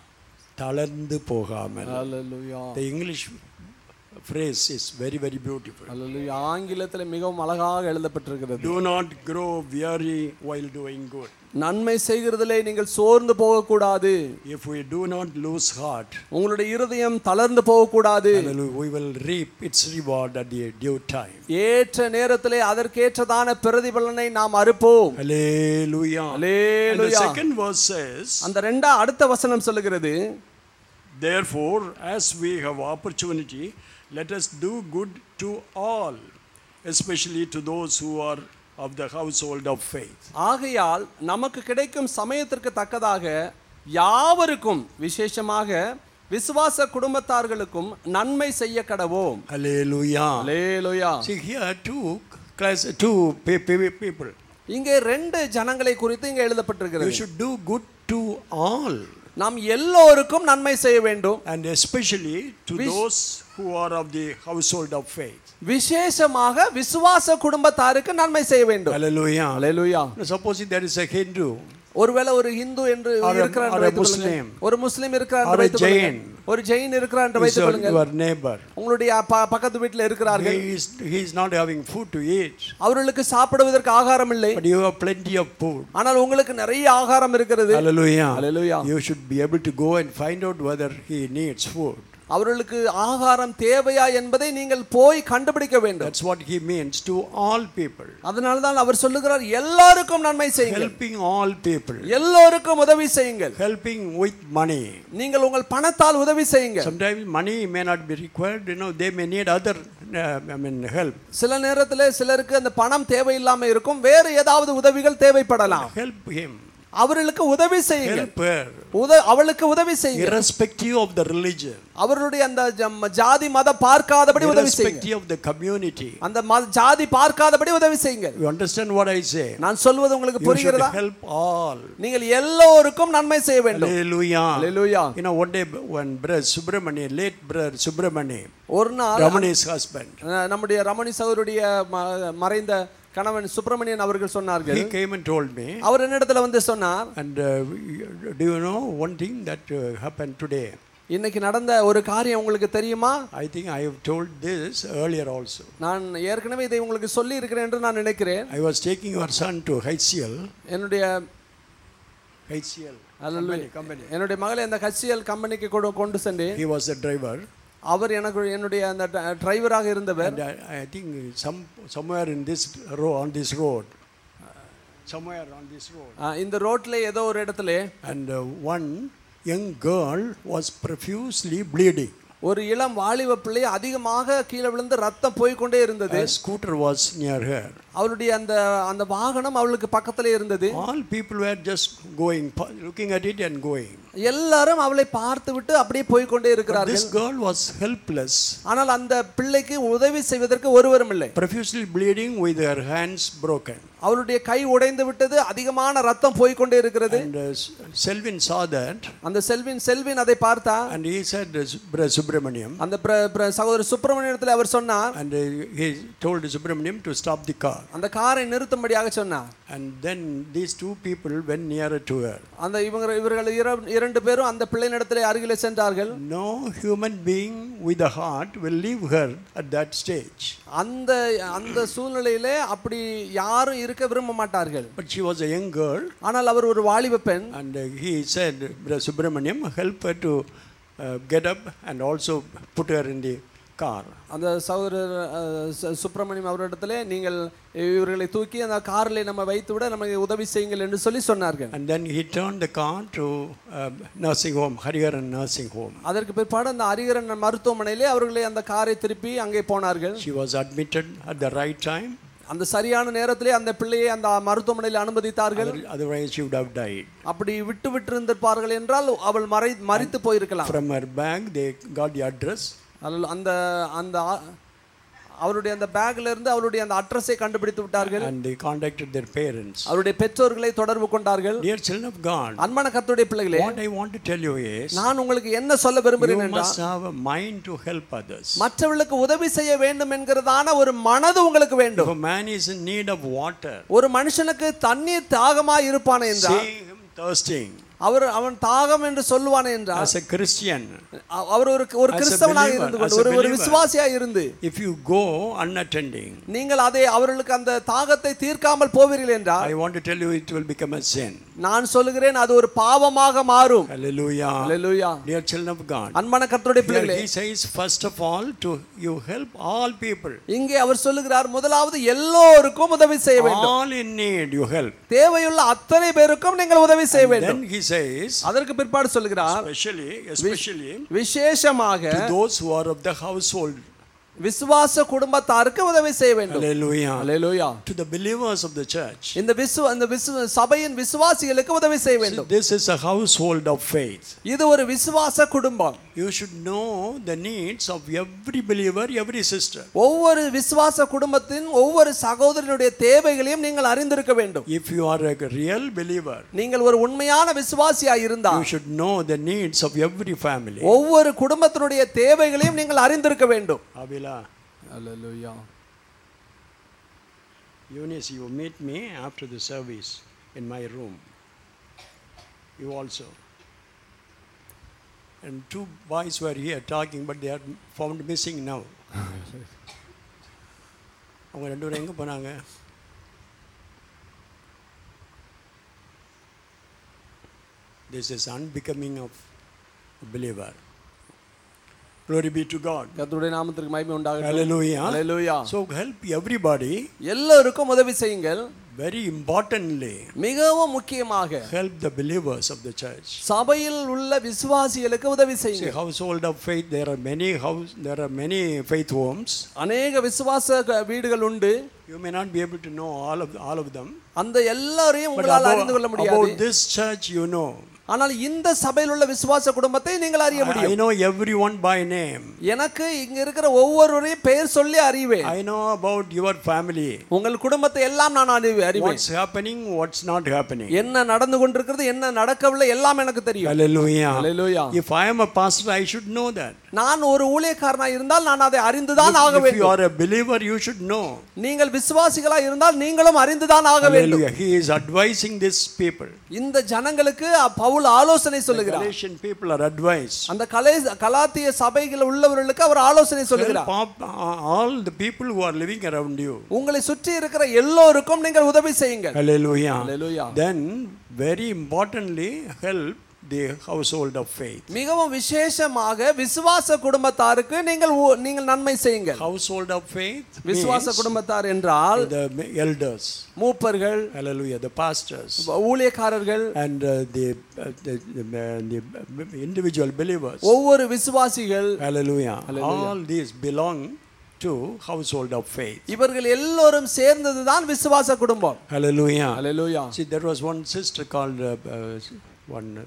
தளர்ந்து போகாமல் அல்லேலூயா The English phrase is very very beautiful. அல்லேலூயா ஆங்கிலத்துல மிகவும் அழகாக எழுதப்பட்டிருக்கிறது Do not grow weary while doing good. நன்மை செய்கிறதிலே நீங்கள் சோர்ந்து போகக்கூடாது If we do not lose heart, உங்களுடைய இருதயம் தளர்ந்து போகக்கூடாது hallelujah, we will reap its reward at the due time. ஏற்ற நேரத்திலே அதற்கேற்றதான பிரதிபலனை நாம் அறுப்போம் Hallelujah. And the hallelujah second verse says, அந்த ரெண்டா அடுத்த வசனம் சொல்லுகிறது Therefore, as we have opportunity, let us do good to all, especially to those who are of the household of faith. ஆகையால் நமக்கு கிடைக்கும் சமயத்திற்கு தக்கதாக யாவருக்கும் விசேஷமாக விசுவாச குடும்பத்தார்களுக்கும் நன்மை செய்ய கடவோம் Hallelujah. Hallelujah See here two class two pe- pe- people. இங்கே ரெண்டு ஜனங்களை குறித்து இங்கே You எழுதப்பட்டிருக்கிறது should do good to all, நாம் எல்லோருக்கும் நன்மை செய்ய வேண்டும் and especially to Vis- those who are of the household of faith. விசேஷமாக விசுவாச குடும்பத்தாருக்கு நன்மை செய்ய வேண்டும் Hallelujah. Hallelujah Now, Supposing there is a Hindu ஒருவேளை ஒரு ஹிந்து என்று Or a- இருக்கிறார் or என்று a வைத்துக் கொள்ளுங்கள். Muslim. ஒரு முஸ்லிம் இருக்கிறார் Or என்று a வைத்துக் கொள்ளுங்கள். Jain. ஒரு ஜெயின் இருக்கிறார் என்று is வைத்துக் your, கொள்ளுங்கள் your neighbor. உங்களுடைய ப- பக்கத்து வீட்டில் இருக்கிறார்கள் He is, he is not having food to eat, அவர்களுக்கு சாப்பிடுவதற்கு ஆகாரம் இல்லை but you have plenty of food. ஆனால் உங்களுக்கு நிறைய ஆகாரம் இருக்கிறது Hallelujah. Hallelujah. You should be able to go and find out whether he needs food. அவர்களுக்கு ஆகாரம் தேவையா என்பதை நீங்கள் போய் கண்டுபிடிக்க வேண்டும் That's what he means to all people. அதனால தான் அவர் சொல்லுகிறார் எல்லாருக்கும் நன்மை செய்யுங்கள் Helping all people. எல்லோருக்கும் உதவி செய்யுங்கள் Helping with money. நீங்கள் உங்கள் பணத்தால் உதவி செய்யுங்கள் Sometimes money may not be required, you know, they may need other, uh, I mean, help. சில நேரத்தில் சிலருக்கு அந்த பணம் தேவையில்லாம இருக்கும் வேறு ஏதாவது உதவிகள் தேவைப்படலாம் Help him. அவர்களுக்கு உதவி செய்யுங்கள் Help her. உத அவளுக்கு உதவி செய்யுங்கள் Irrespective of the religion. அவர்களுடைய அந்த ஜம்- ஜாதி மத பார்க்காதபடி உதவி செய்யுங்கள் Irrespective of the community. அந்த மத- ஜாதி பார்க்காதபடி உதவி செய்யுங்கள் You understand what I say? நான் சொல்வது உங்களுக்கு You should புரிகிறதா help all. நீங்கள் எல்லோருக்கும் நன்மை செய்ய வேண்டும் Hallelujah. Hallelujah. You know, one day when brother Subramani, late brother Subramani, ஒரு நாள் Ramani's husband, அஹ், நம்முடைய ரமணி சகோதருடைய ம- மறைந்த கணவன் சுப்பிரமணியன் அவர்கள் சொன்னார்கள் he came and told me, அவர் என்னிடத்துல வந்து சொன்னார் and uh, do you know one thing that uh, happened today? இன்னைக்கு நடந்த ஒரு காரியம் உங்களுக்கு தெரியுமா I think I have told this earlier also. நான் ஏற்கனவே இதை உங்களுக்கு சொல்லி இருக்கிறேன் என்று நான் நினைக்கிறேன் I was taking your son to HCL, என்னுடைய HCL, Hallelujah. company, company. என்னுடைய மகளை அந்த ஹச்சிஎல் கம்பெனிக்கு கொண்டு கொண்டு சென்றேன் He was a driver, அவர் எனக்கு என்னுடைய அந்த ட- டிரைவராக இருந்தவர் and I, I think some somewhere in this road, on this road, somewhere on this road, அஹ், இந்த ரோட்ல ஏதோ ஒரு இடத்துல and uh, one young girl was profusely bleeding. ஒரு இளம் வாலிப பிள்ளை அதிகமாக கீழே விழுந்து ரத்தம் போய்க்கொண்டே இருந்தது A scooter was near her. அவளுடைய அந்த அந்த வாகனம் அவளுக்கு பக்கத்துல இருந்தது All people were just going, pa- looking at it and going. எல்லாரும் அவளை பார்த்து விட்டு அப்படியே போய்க்கொண்டே But இருக்கிறார்கள் this girl was helpless, ஆனால் அந்த பிள்ளைக்கு உதவி செய்வதற்கு ஒருவரும் இல்லை profusely bleeding with her hands broken. அவளுடைய கை உடைந்து விட்டது அதிகமான ரத்தம் போய்க்கொண்டே இருக்கிறது And uh, Selvin saw that அந்த செல்வின் செல்வின் அதை பார்த்தா and he said, Brother Subramaniam, அந்த பிர- பிர- சகோதரர் சுப்பிரமணியத்தில் அவர் சொன்னார் and uh, he told Subramaniam to stop the car. அந்த காரை நிறுத்தும்படியாக சொன்னார் And then these two people went nearer to her. அந்த இவங்க இவர்கள் இர- இரண்டு பேரும் அந்த பிள்ளையினிடத்திலே அருகிலே சென்றார்கள் No human being with a heart will leave her at that stage. அந்த அந்த சூழ்நிலையிலே அப்படி யாரும் இருக்க விரும்ப மாட்டார்கள் But she was a young girl, ஆனால் அவர் ஒரு வாலிப பெண் and uh, he said, Brother Subramaniam, help her to uh, get up and also put her in the car. அந்த சகோதரர் அஹ், சு- சுப்பிரமணியம் அவரிடத்திலே நீங்கள் இவர்களை தூக்கி அந்த காரிலே நம்ம வைத்து விட நமக்கு உதவி செய்யுங்கள் என்று சொல்லி சொன்னார்கள் And then he turned the car to uh, nursing home, Hariharan nursing home. அதற்கு பிற்பாடு அந்த அரிகரன் மருத்துவமனையிலே அவர்களை அந்த காரை திருப்பி அங்கே போனார்கள் She was admitted at the right time, அந்த சரியான நேரத்திலே அந்த பிள்ளையை அந்த மருத்துவமனையில் அனுமதித்தார்கள் other- otherwise she would have died. அப்படி விட்டு விட்டு இருந்திருப்பார்கள் என்றால் அவள் மறை மறித்து போயிருக்கலாம் From her bag, they got the address, அதில் அந்த அந்த ஆ- அவருடைய அந்த பேக்ல இருந்து அவருடைய அந்த அட்ரஸை கண்டுபிடித்து விட்டார்கள் and they contacted their parents. அவருடைய பெற்றோர்களை தொடர்பு கொண்டார்கள் Dear children of God, அன்பான கர்த்தருடைய பிள்ளைகளே what I want to tell you is, நான் உங்களுக்கு என்ன சொல்ல விரும்புகிறேன் you என்றால் must have a mind to help others. மற்றவர்களுக்கு உதவி செய்ய வேண்டும் என்கிறதான ஒரு மனது உங்களுக்கு If வேண்டும் a man is in need of water, ஒரு மனுஷனுக்கு தண்ணீர் தாகமாய் இருப்பானே என்றால் see him thirsting. அவர் அவன் தாகம் என்று சொல்லுவானே என்றால் As a Christian, அ- அவர் ஒரு ஒரு As a கிறிஸ்தவனாக believer, இருந்து as கொண்டு a ஒரு ஒரு believer. விசுவாசியாக இருந்து if you go unattending, நீங்கள் அதை அவர்களுக்கு அந்த தாகத்தை தீர்க்காமல் போவீர்கள் என்றால் I want to tell you it will become a sin. நான் சொல்லுகிறேன் அது ஒரு பாவமாக மாறும் Hallelujah. Hallelujah Dear children of God. அன்பான கர்த்தருடைய Here பிள்ளைகளே he says, first of all, to you help all people. இங்கே அவர் சொல்லுகிறார் முதலாவது எல்லோருக்கும் உதவி செய்ய வேண்டும் All in need, you help. தேவையுள்ள அத்தனை பேருக்கும் நீங்கள் உதவி செய்ய வேண்டும் Then he says, அதற்கு பிற்பாடு சொல்லுகிறார் especially, especially விசேஷமாக to those who are of the household. விசுவாச குடும்பத்தாருக்கு உதவி செய்ய வேண்டும் Hallelujah. Hallelujah To the believers of the church. இந்த விசு இந்த விசு சபையின் விசுவாசிகளுக்கு உதவி செய்ய See, வேண்டும் this is a household of faith. இது ஒரு விசுவாச குடும்பம் You should know the needs of every believer, every sister. ஒவ்வொரு விசுவாச குடும்பத்தின் ஒவ்வொரு சகோதரனுடைய தேவைகளையும் நீங்கள் அறிந்திருக்க வேண்டும் If you are a real believer, நீங்கள் ஒரு உண்மையான விசுவாசியா you இருந்தால் should know the needs of every family. ஒவ்வொரு குடும்பத்தினுடைய தேவைகளையும் நீங்கள் அறிந்திருக்க வேண்டும் Avila, hallelujah Eunice, you meet me after the service in my room. You also. And two boys were here talking, but they are found missing now. அவங்க ரெண்டு பேரும் எங்கே போனாங்க This is unbecoming of a believer. Glory be to God. கர்த்தருடைய நாமத்திற்கு மகிமை உண்டாகட்டும் Hallelujah. அல்லேலூயா So help everybody. எல்லோருக்கும் உதவி செய்யுங்கள் Very importantly, மிகவும் முக்கியமாக help the believers of the church. சபையில் உள்ள விசுவாசிகளுக்கு உதவி See, செய்யுங்கள் household of faith, there are many house, there are many faith homes. அநேக விசுவாச க- வீடுகள் உண்டு You may not be able to know all of all of them, அந்த எல்லாரையும் but உங்களால் about, அறிந்து கொள்ள முடியாது about this church, you know. ஆனால் இந்த சபையில் உள்ள விசுவாச குடும்பத்தை நீங்கள் அறிய I, முடியும் I know everyone by name. எனக்கு இங்க இருக்கிற ஒவ்வொருவரையும் பெயர் சொல்லி அறிவேன் I know about your family. உங்கள் குடும்பத்தை எல்லாம் நான் அறிவே அறிவேன் What's happening, what's not happening. என்ன நடந்து கொண்டிருக்கிறது என்ன நடக்கவில்லை எல்லாம் எனக்கு தெரியும் Hallelujah. Hallelujah If I am a pastor, I should know that. நான் ஒரு ஊழியக்காரனா இருந்தால் நான் அதை அறிந்துதான் ஆக If, if you வேண்டும் are a believer, you should know. நீங்கள் விசுவாசிகளா இருந்தால் நீங்களும் அறிந்துதான் ஆக வேண்டும் Hallelujah. He is advising these people. இந்த ஜனங்களுக்கு அ- பவுல் ஆலோசனை The சொல்லுகிறார் Galatian people are advised. அந்த கலை கலாத்திய சபைகள் உள்ளவர்களுக்கு அவர் ஆலோசனை Help சொல்லுகிறார் up- all the people who are living around you. உங்களை சுற்றி இருக்கிற எல்லோருக்கும் நீங்கள் உதவி செய்யுங்கள் Hallelujah. Hallelujah. Then, very importantly, help the household of faith. மிகவும் விசேஷமாக விசுவாச குடும்பத்தாருக்கு நீங்கள் ஊ- நீங்கள் நன்மை செய்யுங்கள் Household of faith விசுவாச means குடும்பத்தார் என்றால் the elders. மூப்பர்கள் Hallelujah. The pastors. ஊழியக்காரர்கள் And uh, the, uh, the, the, the individual believers. ஒவ்வொரு விசுவாசிகள் Hallelujah. Hallelujah. All these belong to household of faith. இவர்கள் எல்லோரும் சேர்ந்ததுதான் விசுவாச குடும்பம் Hallelujah. Hallelujah See, there was one sister called uh, uh, one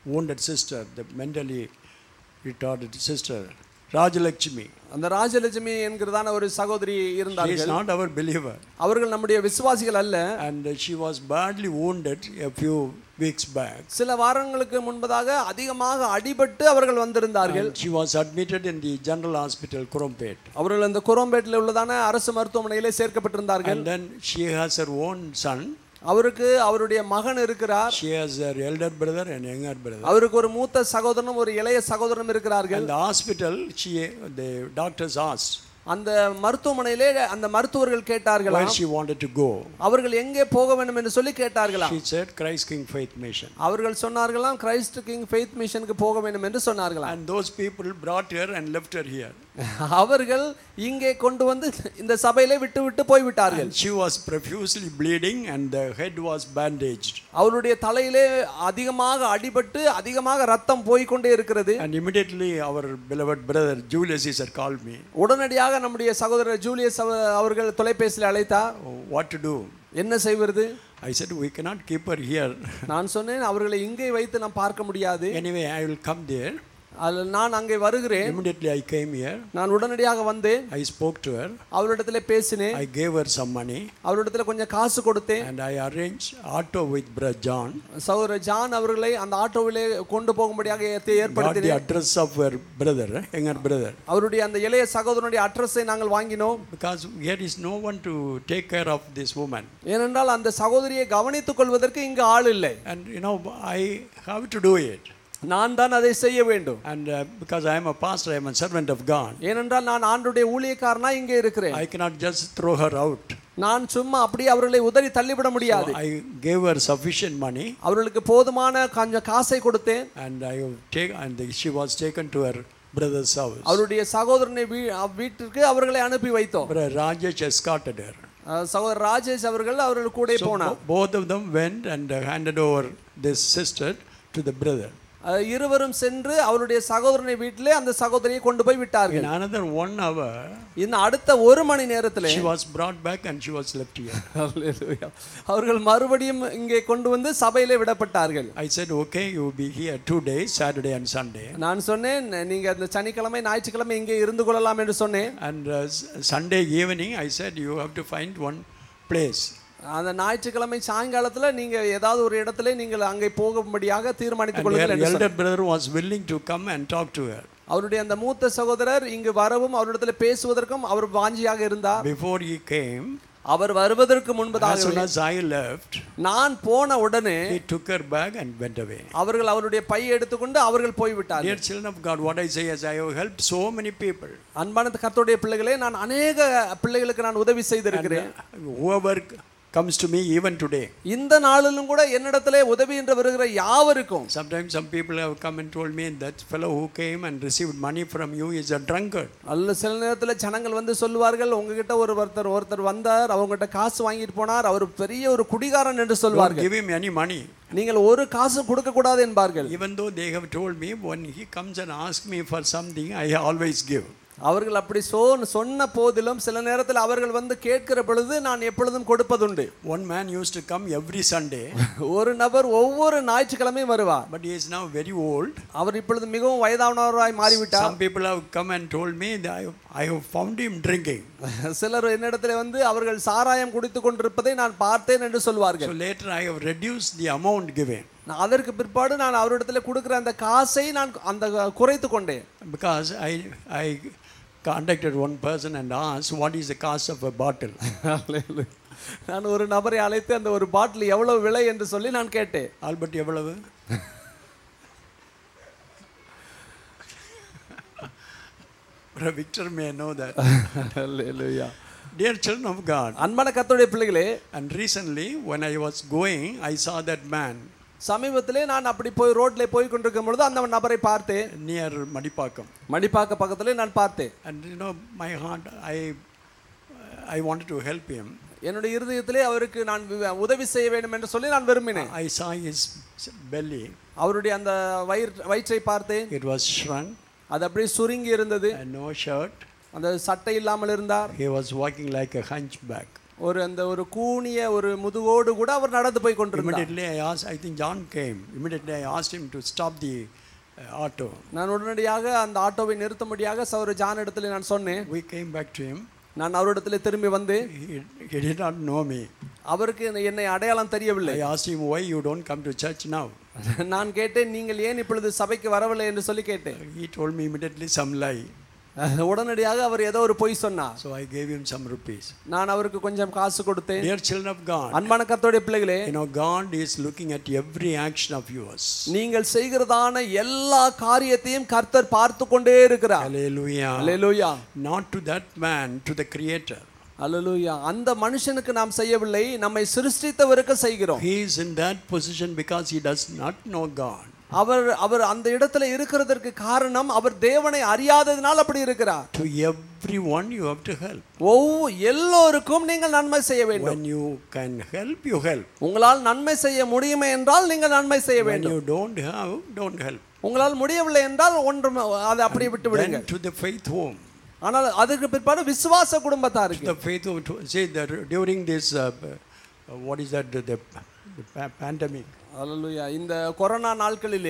wounded sister, the mentally retarded sister, Rajalakshmi. அந்த ராஜலட்சுமி என்கிறதான ஒரு சகோதரி She is இருந்தார்கள் not our believer. அவர்கள் நம்முடைய விசுவாசிகள் அல்ல And she was badly wounded a few weeks back. சில வாரங்களுக்கு முன்பதாக அதிகமாக அடிபட்டு அவர்கள் வந்திருந்தார்கள் And she was admitted in the General Hospital, Kurumpet. அவர்கள் அந்த குரோம்பேட்டில் உள்ளதான அரசு மருத்துவமனையிலே சேர்க்கப்பட்டிருந்தார்கள் And then she has her own son. அவருக்கு அவருடைய மகன் இருக்கிறார் She has her elder brother and younger brother. அவருக்கு ஒரு மூத்த சகோதரனும் ஒரு இளைய சகோதரனும் இருக்கிறார்கள் And the hospital, she, the doctors asked அந்த மருத்துவமனையிலே அந்த மருத்துவர்கள் கேட்டார்களா where she wanted to go. அவர்கள் எங்கே போக வேண்டும் என்று சொல்லி கேட்டார்களா She said Christ King Faith Mission. அவர்கள் சொன்னார்களாம் கிரைஸ்ட் கிங் ஃபெய்த் மிஷனுக்கு போக வேண்டும் என்று சொன்னார்களா And those people brought her and left her here. அவர்கள் இங்கே கொண்டு வந்து இந்த சபையிலே விட்டு விட்டு போய்விட்டார்கள் And she was profusely bleeding and the head was bandaged. அவருடைய தலையிலே அதிகமாக அடிபட்டு அதிகமாக ரத்தம் போய்க்கொண்டே இருக்கிறது And immediately our beloved brother Julius Caesar called me. உடனடியாக நம்முடைய சகோதரர் ஜூலியஸ் அவ- அவர்கள் தொலைபேசியில் அழைத்தா "Oh, What to do? என்ன செய்வது I said, We cannot keep her here. நான் சொன்னேன் அவர்களை இங்கே வைத்து நாம் பார்க்க முடியாது Anyway, I will come there. அதில் நான் அங்கே வருகிறேன் Immediately I came here. நான் உடனடியாக வந்தேன் I spoke to her. அவரிடத்துல பேசினேன் I gave her some money. அவரிடத்துல கொஞ்சம் காசு கொடுத்தேன் And I arranged auto with Brother John. சகோதரர் ஜான் அவர்களை அந்த ஆட்டோவிலே கொண்டு போகும்படியாக ஏற்று Got the ஏற்படுத்தினேன் address of her brother, younger brother. அவருடைய அந்த இளைய சகோதரனுடைய அட்ரஸை நாங்கள் வாங்கினோம் Because here is no one to take care of this woman. ஏனென்றால் அந்த சகோதரியை கவனித்துக் கொள்வதற்கு இங்கு ஆள் இல்லை And you know, I have to do it. நான் தான் அதை செய்ய வேண்டும் And uh, because I am a pastor, I am a servant of God. ஏனென்றால் நான் ஆண்டுடைய ஊழியக்காரனா இங்கே இருக்கிறேன் I cannot just throw her out. நான் சும்மா அப்படியே அவர்களை உதறி தள்ளிவிட முடியாது I gave her sufficient money அவர்களுக்கு போதுமான கொஞ்சம் காசை கொடுத்தேன் and I have take, and she was taken to her brother's house. அவருடைய சகோதரனை வீ- அவ் வீட்டிற்கு அவர்களை அனுப்பி வைத்தோம் Brother Rajesh escorted her. அஹ் சகோதரர் ராஜேஷ் அவர்கள் அவர்கள் கூட So போனார் bo- both of them went and uh, handed over this sister to the brother. அஹ் இருவரும் சென்று அவருடைய சகோதரனை வீட்டிலே அந்த சகோதரியை கொண்டு போய் In விட்டார்கள் another one hour, இன்னும் அடுத்த ஒரு மணி நேரத்திலே she was brought back and she was left here. Hallelujah. அவர்கள் மறுபடியும் இங்கே கொண்டு வந்து சபையிலே விடப்பட்டார்கள் I said, okay, you will be here two days, Saturday and Sunday. நான் சொன்னேன் நீங்க அந்த சனிக்கிழமை ஞாயிற்றுக்கிழமை இங்கே இருந்து கொள்ளலாம் என்று சொன்னேன் And uh, s- Sunday evening, I said, you have to find one place. அந்த ஞாயிற்றுக்கிழமை சாயங்காலத்துல நீங்க ஏதாவது ஒரு இடத்துல நீங்கள் அங்கே போகும்படியாக தீர்மானித்துக் And her கொள்ளுங்கள் என்று elder brother was willing to come and talk to her. அவருடைய அந்த மூத்த சகோதரர் இங்கு வரவும் அவரிடத்துல பேசுவதற்கும் அவர் வாஞ்சியாக இருந்தார் Before he came, அவர் வருவதற்கு as முன்பதாக soon as I left, நான் போன உடனே he took her bag and went away. அவர்கள் அவருடைய பையை எடுத்துக்கொண்டு அவர்கள் போய்விட்டார்கள் Dear children of God, what I say is I have helped so many people. அன்பான கர்த்தருடைய பிள்ளைகளே நான் அநேக பிள்ளைகளுக்கு நான் உதவி And செய்திருக்கிறேன் uh, whoever comes to me even today. இந்த நாளிலும் கூட என்னிடத்திலே உதவி என்று வருகிற யாவருக்கும் Sometimes some people have come and told me that fellow who came and received money from you is a drunkard. அல்ல சில நேரத்தில் ஜனங்கள் வந்து சொல்வார்கள் உங்ககிட்ட ஒரு ஒருத்தர் ஒருத்தர் வந்தார் அவங்ககிட்ட காசு வாங்கிட்டு போனார் அவர் பெரிய ஒரு குடிகாரன் என்று Don't சொல்வார்கள் give him any money. நீங்கள் ஒரு காசு கொடுக்க கூடாது என்பார்கள் Even though they have told me when he comes and asks me for something, I always give. அவர்கள் அப்படி சொ சொன்ன போதிலும் சில நேரத்தில் அவர்கள் வந்து கேட்கிற பொழுது நான் எப்பொழுதும் கொடுப்பதுண்டு One man used to come every Sunday, ஒரு நபர் ஒவ்வொரு ஞாயிற்றுக்கிழமையும் வருவார் but he is now very old. அவர் இப்பொழுது மிகவும் வயதானவராய் மாறிவிட்டார் Some people have come and told me that I, I have found him drinking. சிலர் என்னிடத்தில் வந்து அவர்கள் சாராயம் குடித்து கொண்டிருப்பதை நான் பார்த்தேன் என்று சொல்வார்கள் So later I have reduced the amount given நான் அதற்கு பிற்பாடு நான் அவரிடத்துல கொடுக்கிற அந்த காசை நான் அந்த குறைத்து கொண்டேன் because I, I contacted one person and asked what is the cost of a bottle. நான் ஒரு நபரை அழைத்து அந்த ஒரு பாட்டில் எவ்வளவு விலை என்று சொல்லி நான் கேட்டேன் Albert எவ்வளவு Brother Victor may know that. Dear children of God, அன்பான கர்த்தருடைய பிள்ளைகளே and recently when I was going, I saw that man சமீபத்திலே நான் அப்படி போய் ரோட்ல போய் கொண்டிருக்கும் பொழுது அந்த நபரை பார்த்தேன் near Madipakam. மடிப்பாக்க பக்கத்திலே நான் பார்த்தேன் And you know, my heart, I, I wanted to help him. என்னுடைய இருதயத்திலே அவருக்கு நான் வி- உதவி செய்ய வேண்டும் என்று சொல்லி நான் விரும்பினேன் I saw his belly. அவருடைய அந்த வயிறு வயிற்றை பார்த்தேன் It was shrunk அது அப்படியே சுருங்கி இருந்தது and no shirt. அந்த சட்டை இல்லாமல் இருந்தார் He was walking like a hunchback. ஒரு அந்த ஒரு கூனிய ஒரு முதுகோடு கூட அவர் நடந்து போய் கொண்டிருந்தார் Immediately I asked, I think John came. Immediately I asked him to stop the uh, auto. நான் உடனடியாக அந்த ஆட்டோவை நிறுத்தும்படியாக சௌர ஜான் இடத்துல நான் சொன்னேன் We came back to him. நான் அவரிடத்துல திரும்பி வந்து He, he did not know me. அவருக்கு என்னை அடையாளம் தெரியவில்லை I asked him, why you don't come to church now? நான் கேட்டேன் நீங்கள் ஏன் இப்பொழுது சபைக்கு வரவில்லை என்று சொல்லி கேட்டேன் He told me immediately some lie. உடனடியாக அவர் ஏதோ ஒரு பொய் சொன்னார் So I gave him some rupees. நான் அவருக்கு கொஞ்சம் காசு கொடுத்தேன் Dear children of God, அன்பான கர்த்தருடைய பிள்ளைகளே you know, God is looking at every action of yours. நீங்கள் செய்கிறதான எல்லா காரியத்தையும் கர்த்தர் பார்த்து கொண்டே இருக்கிறார் Hallelujah. Hallelujah Not to that man, to the Creator. அல்லேலூயா அந்த மனுஷனுக்கு நாம் செய்யவில்லை நம்மை சிருஷ்டித்தவருக்கு செய்கிறோம் He is in that position because he does not know God. அவர் அவர் அந்த இடத்துல இருக்கிறதற்கு காரணம் அவர் தேவனை அறியாததினால் அப்படி இருக்கிறார் To everyone, you have to help. ஒவ்வொரு எல்லோருக்கும் நீங்கள் நன்மை செய்ய வேண்டும் When you can help, you help. உங்களால் நன்மை செய்ய முடியுமே என்றால் நீங்கள் நன்மை செய்ய When வேண்டும் you don't have, don't help. உங்களால் முடியவில்லை என்றால் ஒன்றும் அதை அப்படியே விட்டு விடுங்க Then to the faith home. ஆனால் அதுக்கு பிற்பாடு விசுவாச குடும்பத்தாருக்கு The faith home, to, see, that during this, uh, uh, what is that, the, the, the pa- pandemic, அல்லேலூயா இந்த கொரோனா நாட்களிலே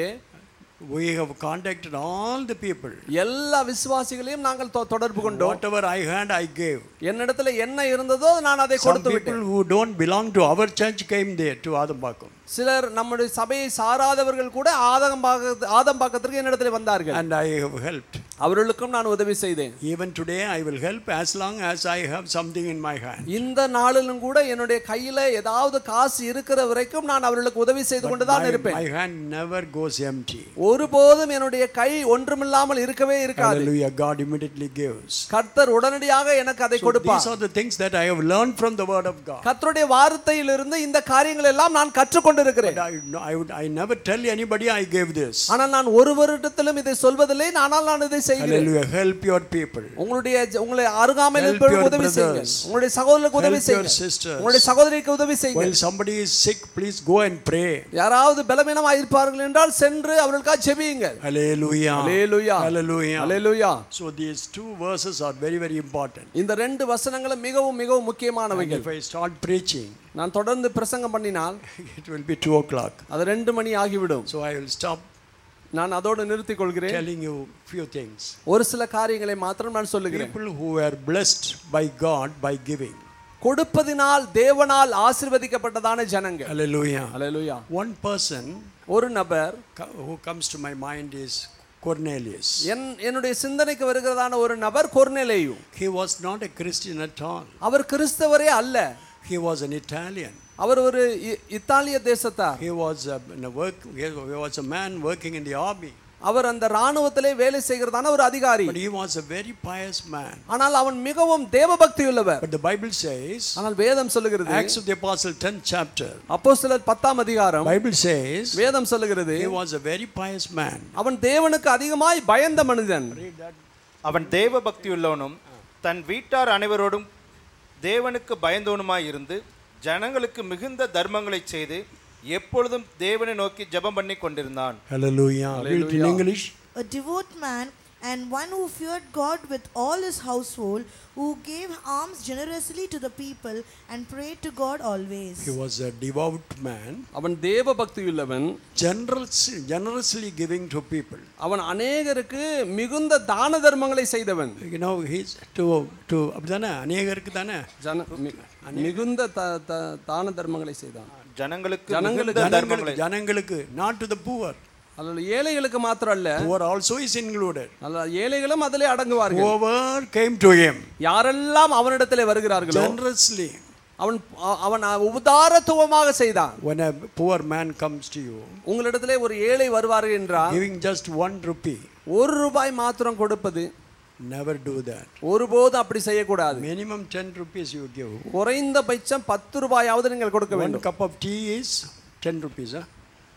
we have contacted all the people. எல்லா விசுவாசிகளையும் நாங்கள் தொ- தொடர்பு கொண்டோம் Whatever I had, I gave. என்னிடத்துல என்ன இருந்ததோ நான் அதை Some கொடுத்து விட்டேன் people who don't belong to our church came there to Adambakam. சிலர் நம்முடைய சபையை சாராதவர்கள் கூட ஆதம்பாக்க ஆதம்பாக்கத்திற்கு என்னிடத்துல வந்தார்கள் And I have helped. அவர்களுக்கும் நான் உதவி செய்தேன் Even today, I will help as long as I have something in my hand. இந்த நாளிலும் கூட என்னுடைய கையில ஏதாவது காசு இருக்கிற வரைக்கும் நான் அவர்களுக்கு உதவி செய்து கொண்டு தான் My, இருப்பேன் my hand never goes empty. ஒருபோதும் என்னுடைய கை ஒன்றுமில்லாமல் இருக்கவே இருக்காது Hallelujah. God immediately gives. கர்த்தர் உடனடியாக எனக்கு அதை So கொடுப்பார் these are the things that I have learned from the Word of God. கர்த்தருடைய வார்த்தையிலிருந்து இந்த காரியங்கள் எல்லாம் நான் கற்றுக்கொண்டிருக்கிறேன் But I, no, I, would, I never tell anybody I gave this. ஆனால் நான் ஒரு வருடத்திலும் இதை சொல்வதில்லை ஆனால் நான் இதை செய்கிறேன் Hallelujah. Help your people. உங்களுடைய ஜ- உங்களை அருகாமையில் Help இருப்பவர்களுக்கு your உதவி செய்யுங்க brothers. உங்களுடைய சகோதரருக்கு உதவி Help your செய்யுங்க sisters. உங்களுடைய சகோதரிக்கு உதவி செய்யுங்க While somebody is sick, please go and pray. யாராவது பலவீனமா இருப்பார்கள் என்றால் சென்று அவர்களுக்காக ஜெபியுங்க Hallelujah. Hallelujah Hallelujah. Hallelujah So these two verses are very, very important. இந்த ரெண்டு வசனங்களும் மிகவும் மிகவும் And முக்கியமானவைகள் if I start preaching, நான் தொடர்ந்து பிரசங்கம் பண்ணினால் it will be two o'clock. அது ரெண்டு மணி ஆகிவிடும் So I will stop நான் அதோடு நிறுத்திக் கொள்கிறேன் telling you few things. ஒரு சில காரியங்களை மாத்திரம் நான் சொல்லுகிறேன் People who were blessed by God by giving. கொடுப்பதினால் தேவனால் ஆசீர்வதிக்கப்பட்டதான ஜனங்கள் Hallelujah. அல்லேலூயா One person ஒரு நபர் co- who comes to my mind is Cornelius. என் என்னுடைய சிந்தனைக்கு வருகிறதான ஒரு நபர் கொர்நேலேயு He was not a Christian at all. அவர் கிறிஸ்தவரே அல்ல He was an Italian. அவர் ஒரு இ- இத்தாலிய தேசத்தார் He was a, in a work. He was a man working in the army. அவர் அந்த ராணுவத்திலே வேலை செய்கிறதான ஒரு அதிகாரி But he was a very pious man. ஆனால் அவன் மிகவும் தேவபக்தி உள்ளவர் But the Bible says, ஆனால் வேதம் சொல்லுகிறது Acts of the Apostle, 10th chapter, அப்போஸ்தலர் பத்தாம் அதிகாரம் Bible says வேதம் சொல்லுகிறது he was a very pious man. அவன் தேவனுக்கு அதிகமாய் பயந்த மனிதன் அவன் தேவ பக்தியுள்ளவனும் தன் வீட்டார் அனைவரோடும் தேவனுக்கு பயந்தவனுமாய் இருந்து ஜனங்களுக்கு மிகுந்த தர்மங்களைச் செய்து எப்பொழுதும் தேவனை நோக்கி ஜெபம் பண்ணி கொண்டிருந்தான் Hallelujah. Read it in English. A devout man and one who feared God with all his household, who gave alms generously to the people and prayed to God always. He was a devout man, அவன் தேவ பக்தி உள்ளவன் generous, generously giving to people. அவன் அநேகருக்கு மிகுந்த தான தர்மங்களை செய்தவன் You know, he's to, to அப்படிதானே அநேகருக்கு தானே ஜன மி- மிகுந்த த- த- தான தர்மங்களை செய்தான் ஜனங்களுக்கு ஜனங்களுக்கு- மிகுந்த தர்மங்களை ஜனங்களுக்கு நாட் டு த புவர் அதில் ஏழைகளுக்கு மாத்திரம் அல்ல புவர் ஆல்சோ இஸ் இன்க்ளூடட் அல்ல ஏழைகளும் அதிலே அடங்குவார்கள் whoever came to him யாரெல்லாம் அவனிடத்திலே வருகிறார்களோ generously அவன் அ- அவன் உதாரத்துவமாக செய்தான் when a poor man comes to you உங்களிடத்திலே ஒரு ஏழை வருவார்கள் என்றால் giving just one rupee ஒரு ரூபாய் மாத்திரம் கொடுப்பது never do that ஒருபோதும் அப்படி செய்யக்கூடாது minimum 10 rupees you give குறைந்தபட்சம் பத்து ரூபாயாவது நீங்கள் கொடுக்க one வேண்டும் cup of tea is 10 rupees huh?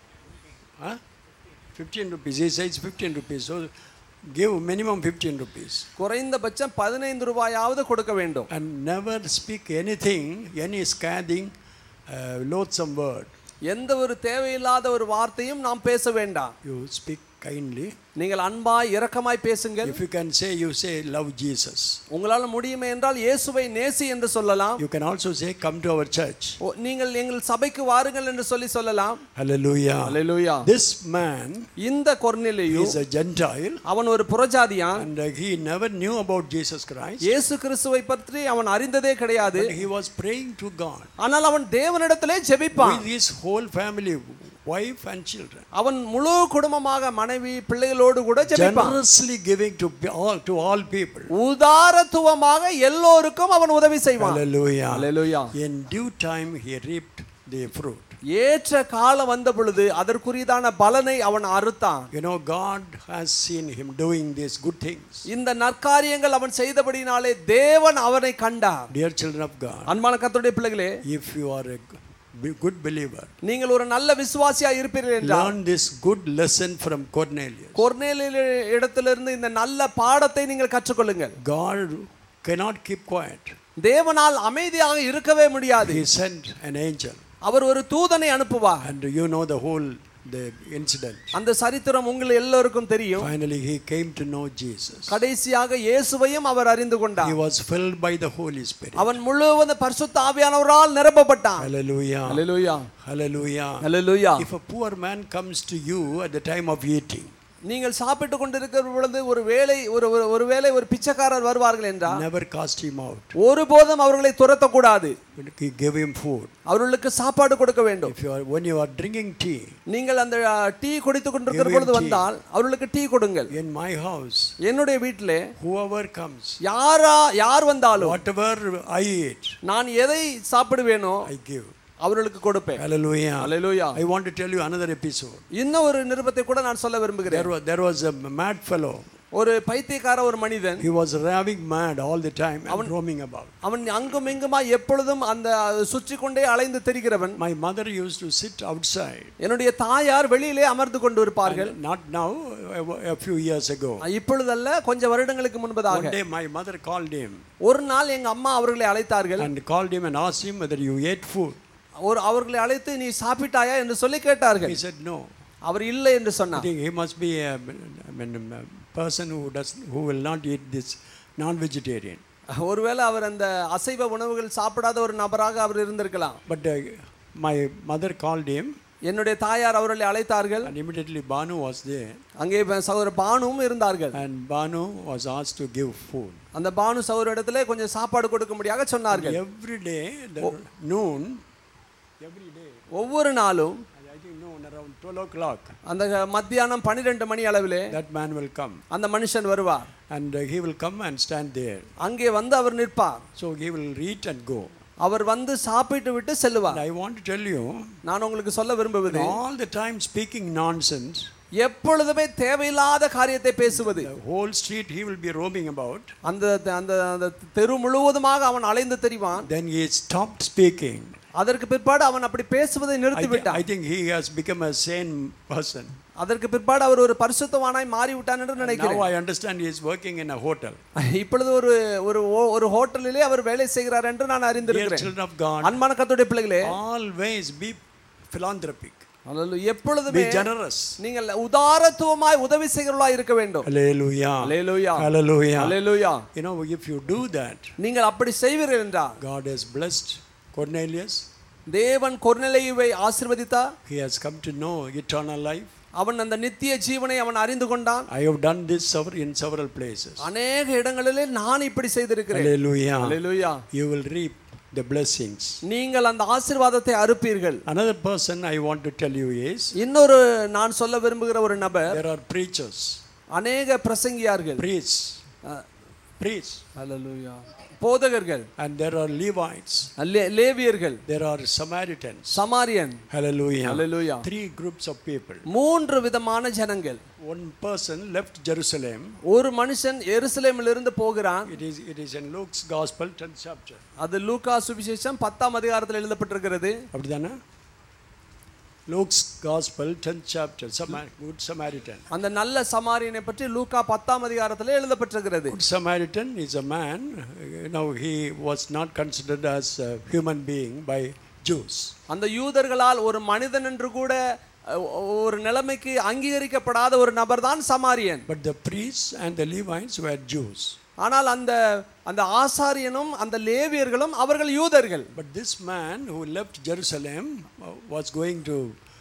Huh? 15 rupees he says 15 rupees so give minimum 15 rupees குறைந்தபட்சம் பதினைந்து ரூபாயாவது கொடுக்க வேண்டும் and never speak anything any scathing uh, loathsome word எந்த ஒரு தேவையில்லாத ஒரு வார்த்தையும் நாம் பேச வேண்டாம் you speak kindly. நீங்கள் அன்பாய் இரக்கமாய் பேசுங்கள் If you can say, you say, love Jesus. உங்களால் முடியுமே என்றால் இயேசுவை நேசி என்று சொல்லலாம் You can also say, come to our church. ஓ, நீங்கள் எங்கள் சபைக்கு வாருங்கள் என்று சொல்லி சொல்லலாம் Hallelujah. அல்லேலூயா This man இந்த கொர்நிலையு is a Gentile அவன் ஒரு புறஜாதியான் and uh, he never knew about Jesus Christ. இயேசு கிறிஸ்துவை பற்றி அவன் அறிந்ததே கிடையாது But he was praying to God ஆனால் அவன் தேவனிடத்திலே ஜெபிப்பான் with his whole family, wife and children. அவன் முழு குடும்பமாக மனைவி பிள்ளைகளோடு கூட ஜெபிப்பான் Generously giving to be- all, to all people. உதாரத்துவமாக எல்லோருக்கும் அவன் உதவி செய்வான் Hallelujah. Hallelujah In due time, he reaped the fruit. ஏற்ற காலம் வந்த பொழுது அதற்குரியதான பலனை அவன் அறுத்தான் You know, God has seen him doing these good things. இந்த நற்காரியங்கள் அவன் செய்தபடினாலே தேவன் அவனை கண்டார் Dear children of God, அன்பான கர்த்தருடைய பிள்ளைகளே if you are a g- good believer, நீங்கள் ஒரு நல்ல விசுவாசியா இருப்பீர்கள் என்றால் learn this good lesson from Cornelius. கொர்நேலிய இடத்திலிருந்து இந்த நல்ல பாடத்தை நீங்கள் கற்றுக்கொள்ளுங்கள் God cannot keep quiet. தேவனால் அமைதியாக இருக்கவே முடியாது He sent an angel, அவர் ஒரு தூதனை அனுப்புவார் and you know the whole the incident. அந்த சரித்திரம் உங்கள் எல்லோருக்கும் தெரியும் Finally, he came to know Jesus. கடைசியாக இயேசுவையும் அவர் அறிந்து He கொண்டார் was filled by the Holy Spirit. அவன் முழுவதும் பரிசுத்த ஆவியானவரால் நிரப்பப்பட்டான் Hallelujah. Hallelujah Hallelujah. Hallelujah If a poor man comes to you at the time of eating, நீங்கள் சாப்பிட்டு கொண்டிருக்கிற பொழுது ஒரு வேளை ஒரு ஒரு- ஒரு வேளை ஒரு பிச்சைக்காரர் வருவார்கள் என்றால் never cast him out. ஒருபோதும் அவர்களை துரத்தக்கூடாது Give him food. அவர்களுக்கு சாப்பாடு கொடுக்க வேண்டும் If you are when you are drinking tea நீங்கள் அந்த அ, டீ குடித்துக் கொண்டிருக்கிற Give him பொழுது tea. வந்தால் அவர்களுக்கு டீ கொடுங்கள் in my house, என்னுடைய வீட்டிலே whoever comes, யாரா யார் வந்தாலும் whatever I eat, நான் எதை சாப்பிடுவேனோ I give. அவர்களுக்கு கொடுப்பேன் Hallelujah. Hallelujah I want to tell you another episode. இன்னும் ஒரு நிருபத்தை கூட நான் சொல்ல விரும்புகிறேன் There was, there was a mad fellow. ஒரு பைத்தியக்கார ஒரு மனிதன் He was raving mad all the time and roaming about. அவன் அங்கும் இங்குமா எப்பொழுதும் அந்த சுற்றி கொண்டே அலைந்து திரிகிறவன் My mother used to sit outside. என்னுடைய தாயார் வெளியிலே அமர்ந்து கொண்டு இருப்பார்கள் And not now, a, a few years ago. இப்பொழுதல்ல கொஞ்சம் வருடங்களுக்கு One முன்பதாக day my mother called him ஒரு நாள் எங்க அம்மா அவர்களை அழைத்தார்கள் and called him and asked him whether you ate food. ஒரு அவர்களை அழைத்து நீ சாப்பிட்டாயா என்று சொல்லி கேட்டார்கள் He said no. அவர் இல்லை என்று I சொன்னார் think he must be a, I mean, a person who does who will not eat this non-vegetarian. ஒருவேளை அவர் அந்த அசைவ உணவுகள் சாப்பிடாத ஒரு நபராக அவர் இருந்திருக்கலாம் But uh, my mother called him, என்னுடைய தாயார் அவர்களை அழைத்தார்கள் and immediately Banu was there, அங்கே இப்ப சகோதரர் பானுவும் இருந்தார்கள் and Banu was asked to give food. அந்த பானு சகோதர இடத்துல கொஞ்சம் சாப்பாடு கொடுக்கும்படியாக சொன்னார்கள் Every day, the noon, every day, ஒவ்வொரு நாளும் I think noon around 12 o'clock, அந்த மத்தியானம் பன்னிரெண்டு மணி அளவிலே that man will come, அந்த மனுஷன் வருவார் and uh, he will come and stand there. அங்கே வந்து அவர் நிற்பார் So he will eat and go. அவர் வந்து சாப்பிட்டு விட்டு செல்லுவார் And I want to tell you, நான் உங்களுக்கு சொல்ல விரும்புவது all the time speaking nonsense, எப்பொழுதுமே தேவையில்லாத காரியத்தை பேசுவது the whole street he will be roaming about. அந்த அந்த அந்த தெரு முழுவதுமாக அவன் அலைந்து தெரிவான் Then he stopped speaking. அதற்கு பிற்பாடு அவன் அப்படி பேசுவதை I, நிறுத்தி thi- I விட்டான் think he has become a sane person. அதற்கு பிற்பாடு அவர் ஒரு பரிசுத்தவானாய் மாறி விட்டான் என்று Now நினைக்கிறேன் I understand he is working in a hotel. இப்பொழுது ஒரு ஒரு ஓ- ஒரு ஹோட்டலிலே அவர் வேலை செய்கிறார் என்று நான் Dear அறிந்திருக்கிறேன் children of God, அன்பான கத்துடைய பிள்ளைகளே always be philanthropic, hallelujah. be எப்பொழுதுமே generous. நீங்கள் உதாரத்துவமாய் உதவி செய்கிறவர்களாய் இருக்க வேண்டும் Hallelujah. Hallelujah. Hallelujah. Hallelujah. You know, if you do that, நீங்கள் அப்படி செய்வீர்கள் என்றால் God has blessed Cornelius. தேவன் கொர்நேலியுவை ஆசீர்வதித்தார் He has come to know eternal life. அவன் அந்த நித்திய ஜீவனை அவன் அறிந்து கொண்டான் I have done this sever- in several places. அநேக இடங்களிலே நான் இப்படி செய்திருக்கிறேன் Hallelujah. Hallelujah. You will reap the blessings. நீங்கள் அந்த ஆசீர்வாதத்தை அறுப்பீர்கள் Another person I want to tell you is இன்னொரு நான் சொல்ல விரும்புகிற ஒரு நபர் there are preachers, அநேக பிரசங்கியார்கள் priests, அஹ், priests, அல்லேலூயா. போதகர்கள் and there are Levites, லே- லேவியர்கள் there are Samaritans. சமாரியன் Hallelujah. Hallelujah. Three groups of people. மூன்று விதமான ஜனங்கள் One person left Jerusalem. ஒரு மனுஷன் எருசலேமிலிருந்து போகிறான் It is, it is in Luke's Gospel, 10th chapter. அது லூக்கா சுவிசேஷம் பத்தாம் அதிகாரத்தில் எழுதப்பட்டிருக்கிறது அப்படிதானே Luke's Gospel, 10th chapter, Samar- Good Samaritan. அந்த நல்ல சமாரியனை பற்றி லூக்கா பத்தாம் அதிகாரத்தில் எழுதப்பட்டிருக்கிறது Good Samaritan is a man, you know, he was not considered as a human being by Jews. அந்த யூதர்களால் ஒரு மனிதன் என்று கூட அஹ், ஒரு நிலைமைக்கு அங்கீகரிக்கப்படாத ஒரு நபர் தான் சமாரியன் But the priests and the Levites were Jews. ஆனால் அந்த அந்த ஆசாரியனும் அந்த லேவியர்களும் அவர்கள் யூதர்கள் But this man who left Jerusalem uh, was going to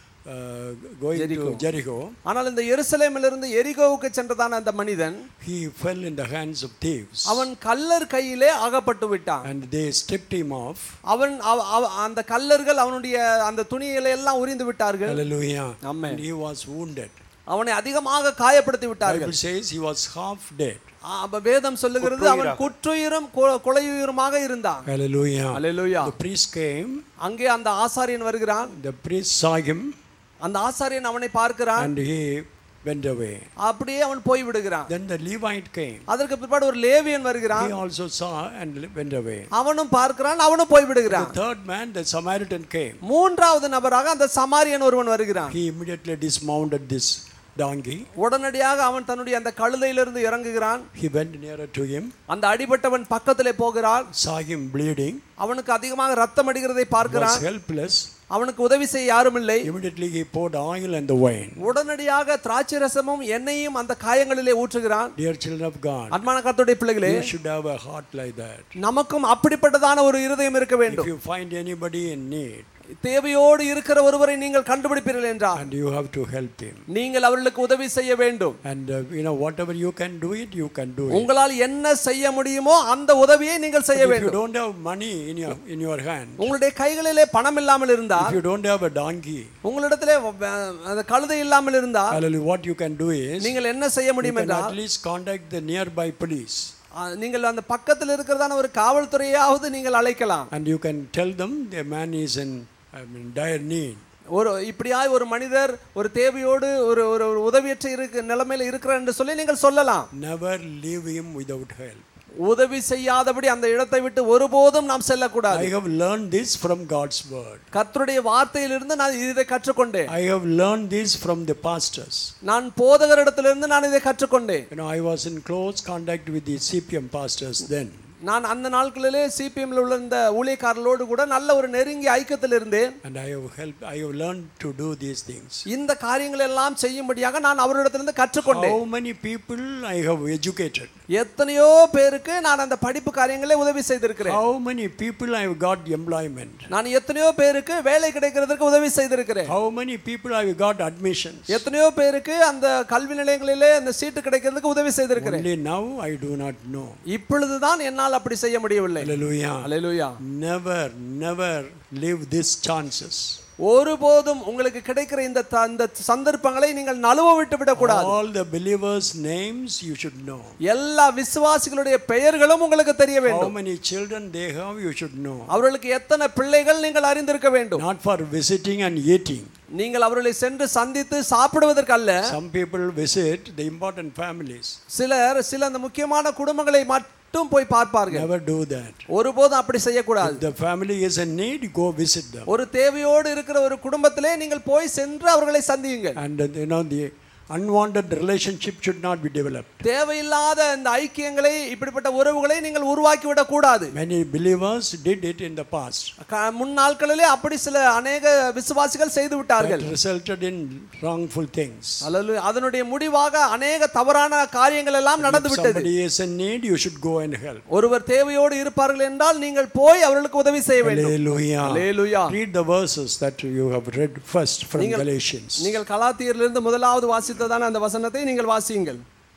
uh, going Jericho. to Jericho. ஆனால் இந்த எருசலேமிலிருந்து எரிகோவுக்கு சென்றதான அந்த மனிதன் He fell in the hands of thieves, அவன் கல்லர் கையிலே அகப்பட்டு விட்டான் and they stripped him off. அவன் அவ- அவ- அந்த கல்லர்கள் அவனுடைய அந்த துணிகளை எல்லாம் உரிந்து விட்டார்கள் Hallelujah. Amen. And he was wounded. அவனை அதிகமாக காயப்படுத்தி விட்டார்கள் Bible says he was half dead. ஆ, அப்ப வேதம் சொல்லுகிறது அவன் குற்றுயிரும் கொ- கொலையுயிருமாக இருந்தான் Hallelujah. Hallelujah The priest came. அங்கே அந்த ஆசாரியன் வருகிறான் The priest saw him, அந்த ஆசாரியன் அவனை பார்க்கிறான் and he went away. அப்படியே அவன் போய் விடுகிறான் Then the Levite came. அதற்கு பிற்பாடு ஒரு லேவியன் வருகிறான் He also saw and went away. அவனும் பார்க்கிறான் அவனும் போய் The விடுகிறான் third man, the Samaritan, came. மூன்றாவது நபராக அந்த சமாரியன் ஒருவன் வருகிறான் He immediately dismounted this donkey. உடனடியாக அவன் தன்னுடைய அந்த கழுதையிலிருந்து இறங்குகிறான் He went nearer to him, அந்த அடிபட்டவன் பக்கத்திலே போகிறான் saw him bleeding, அவனுக்கு அதிகமாக ரத்தம் அடிக்கிறதை was பார்க்கிறான் helpless. அவனுக்கு உதவி செய்ய யாரும் இல்லை Immediately he poured oil and the wine. உடனடியாக திராட்சை ரசமும் எண்ணெயும் அந்த காயங்களிலே ஊற்றுகிறான் Dear children of God, அன்பான கர்த்தருடைய பிள்ளைகளே you should have a heart like that. நமக்கும் அப்படிப்பட்டதான ஒரு இருதயம் இருக்க If வேண்டும் you find anybody in need, தேவையோடு இருக்கிற ஒருவரை நீங்கள் கண்டுபிடிப்பீர்கள் என்றால் and you have to help him. நீங்கள் அவர்களுக்கு உதவி செய்ய வேண்டும் And uh, you know, whatever you can do it, you can do it. உங்களால் என்ன செய்ய முடியுமோ அந்த உதவியை நீங்கள் செய்ய If you வேண்டும் don't have money in your in your hand, உங்களுடைய கைகளிலே பணம் இல்லாமல் இருந்தால் if you don't have a donkey, உங்களிடத்திலே அஹ், அந்த கழுதை இல்லாமல் இருந்தால் hallelujah, what you can do is நீங்கள் என்ன செய்ய you முடியும் can என்றால் at least contact the nearby police அஹ், நீங்கள் அந்த பக்கத்தில் இருக்கிறதான ஒரு காவல்துறையாவது நீங்கள் அழைக்கலாம் and you can tell them the man is in I mean, dire need. ஒரு இப்படியாய் ஒரு மனிதர் ஒரு தேவையோடு ஒரு ஒரு ஒரு உதவியற்ற இருக்கு நிலைமையில இருக்கிறார் என்று சொல்லி நீங்கள் சொல்லலாம் Never leave him without help. உதவி செய்யாதபடி அந்த இடத்தை விட்டு ஒருபோதும் நாம் செல்லக்கூடாது I have learned this from God's word. கர்த்தருடைய வார்த்தையிலிருந்து நான் இதை கற்றுக்கொண்டேன் I have learned this from the pastors. நான் போதகரிடத்திலிருந்து நான் இதை கற்றுக்கொண்டேன் You know, I was in close contact with the CPM pastors then. நான் அந்த நாட்களிலே சிபிஎம்ல உள்ள இந்த ஊழியக்காரர்களோடு கூட நல்ல ஒரு நெருங்கிய ஐக்கியத்தில் இருந்தேன் And I have helped, I have learned to do these things. இந்த காரியங்கள் எல்லாம் செய்யும்படியாக நான் அவரிடத்திலிருந்து கற்றுக்கொண்டேன் How many people I have educated? எத்தனையோ பேருக்கு நான் அந்த படிப்பு காரியங்களை உதவி செய்திருக்கிறேன் How many people I have got employment? நான் எத்தனையோ பேருக்கு வேலை கிடைக்கிறதுக்கு உதவி செய்திருக்கிறேன் How many people I have got admissions? எத்தனையோ பேருக்கு அந்த கல்வி நிலையங்களிலே அந்த சீட்டு கிடைக்கிறதுக்கு உதவி செய்திருக்கிறேன் Only now I do not know. இப்பொழுதுதான் என்னால் அப்படி செய்ய முடியவில்லை Hallelujah. Hallelujah Never, never leave these chances. ஒருபோதும் உங்களுக்கு கிடைக்கிற இந்த த- இந்த சந்தர்ப்பங்களை நீங்கள் நழுவ விட்டு விடக்கூடாது All the believers' names you should know. எல்லா விசுவாசிகளுடைய பெயர்களும் உங்களுக்கு தெரிய How வேண்டும் many children they have, you should know. அவர்களுக்கு எத்தனை பிள்ளைகள் நீங்கள் அறிந்திருக்க வேண்டும் Not for visiting and eating. நீங்கள் அவர்களை சென்று சந்தித்து சாப்பிடுவதற்கு அல்ல Some people visit the important families. சிலர் சில அந்த முக்கியமான குடும்பங்களை மட்டும் போய் பார்ப்பார்கள் Never do that. ஒருபோதும் அப்படி செய்யக்கூடாது If the family is in need, go visit them. ஒரு தேவையோடு இருக்கிற ஒரு குடும்பத்திலே நீங்கள் போய் சென்று அவர்களை சந்தியுங்கள் And uh, you know, the unwanted relationship should not be developed. தேவையில்லாத இந்த ஐக்கியங்களை இப்படிப்பட்ட உறவுகளை நீங்கள் உருவாக்கி விடக்கூடாது Many believers did it in the past. க- முன் நாட்களிலே அப்படி சில அநேக விசுவாசிகள் செய்து விட்டார்கள் That resulted in wrongful things. அல்லது அதனுடைய முடிவாக அநேக தவறான காரியங்கள் எல்லாம் If நடந்து விட்டது somebody is in need, you should go and help. ஒருவர் தேவையோடு இருப்பார்கள் என்றால் நீங்கள் போய் அவர்களுக்கு உதவி செய்ய வேண்டும் Hallelujah. Hallelujah. Read the verses that you have read first from Galatians. நீங்கள் கலாத்தியரிலிருந்து முதலாவது வாசித்ததான அந்த வசனத்தை நீங்கள் வாசியுங்கள்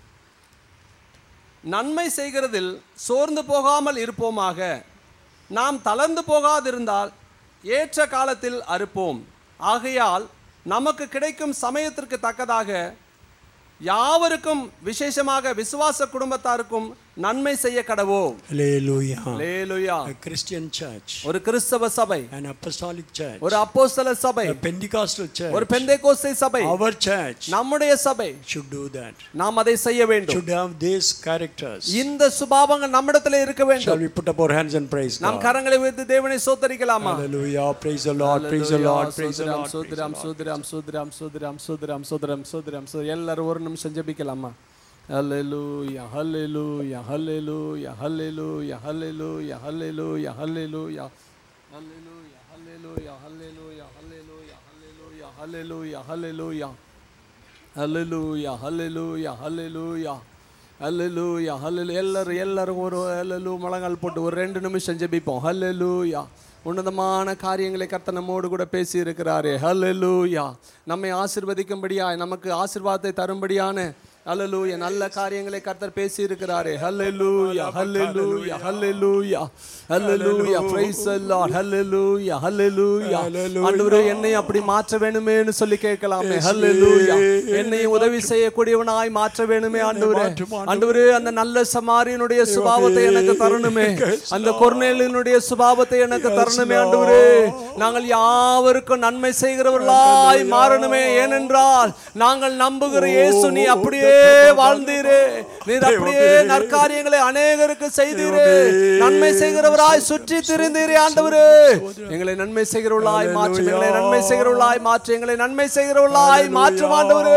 நன்மை செய்கிறதில் சோர்ந்து போகாமல் இருப்போமாக நாம் தளர்ந்து போகாதிருந்தால் ஏற்ற காலத்தில் அறுப்போம் ஆகையால் நமக்கு கிடைக்கும் சமயத்திற்கு தக்கதாக யாவருக்கும் விசேஷமாக விசுவாச குடும்பத்தாருக்கும் நன்மை செய்ய கடவோம் Hallelujah. லேலுயா A Christian church, ஒரு கிறிஸ்தவ சபை an apostolic church, ஒரு அப்போஸ்தல சபை a Pentecostal church, ஒரு பெந்தைக்கோஸ்தை சபை our church நம்முடைய சபை should do that. நாம் அதை செய்ய வேண்டும் Should have these characters. இந்த சுபாவங்கள் நம்மிடத்தில் இருக்க Shall வேண்டும் we put up our hands and praise நாம் God? கரங்களை உயர்த்தி தேவனை சோத்தரிக்கலாமா Hallelujah. Praise the Lord. Praise the Lord. Praise the Lord. praise the சோதரம் Lord. சோதரம் சோதரம் சோதரம் சோதரம் சோதரம் சோதரம் சோதரம் எல்லாரும் ஒரு நிமிஷம் ஜெபிக்கலாமா ஹல்லேலூயா ஹல்லேலூயா ஹல்லேலூயா ஹல்லேலூயா ஹல்லேலூயா ஹல்லேலூயா ஹல்லேலூயா ஹல்லேலூயா ஹல்லேலூயா ஹல்லேலூயா ஹல்லேலூயா ஹல்லேலூயா ஹalleluya ஹalleluya ஹalleluya ஹalleluya ஹalleluya ஹalleluya ஹalleluya எல்லாரும் எல்லாரும் ஒரு ஹalleluya முழங்கால் போட்டு ஒரு ரெண்டு நிமிஷம் ஜெபிப்போம் ஹalleluya உன்னதமான காரியங்களை கர்த்தர் நம்மோடு கூட பேசி இருக்கிறாரே ஹalleluya நம்மை ஆசீர்வதிக்கும்படியாய் நமக்கு ஆசீர்வாதத்தை தரும்படியான ஹalleluya நல்ல காரியங்களை கர்த்தர் பேசி இருக்கிறாரே ஹalleluya ஹalleluya ஹalleluya ஹalleluya praise the lord ஹalleluya ஹalleluya ஆண்டவரே என்னை அப்படி மாற்ற வேணுமேன்னு சொல்லி கேட்கலாமே ஹalleluya என்னை உதவி செய்யக்கூடியவனாய் மாற்ற வேணுமே ஆண்டவரே ஆண்டவரே அந்த நல்ல சமாரியனுடைய சுபாவத்தை எனக்கு தரணுமே அந்த கொர்நேலினுடைய சுபாவத்தை எனக்கு தரணுமே ஆண்டவரே நாங்கள் யாவருக்கும் நன்மை செய்கிறவர்களாய் மாறணுமே ஏனென்றால் நாங்கள் நம்புகிற இயேசு நீ அப்படியே வாழ்ந்தீரே நீர் அப்படியே நற்காரியங்களை அநேகருக்கு செய்தீரே நன்மை செய்கிறவராய் சுற்றி திரிந்தீரே ஆண்டவரே எங்களை நன்மை செய்கிறவர்களாய் மாற்றும் எங்களை நன்மை செய்கிறவர்களாய் மாற்று எங்களை நன்மை செய்கிறவர்களாய் மாற்றும் ஆண்டவரே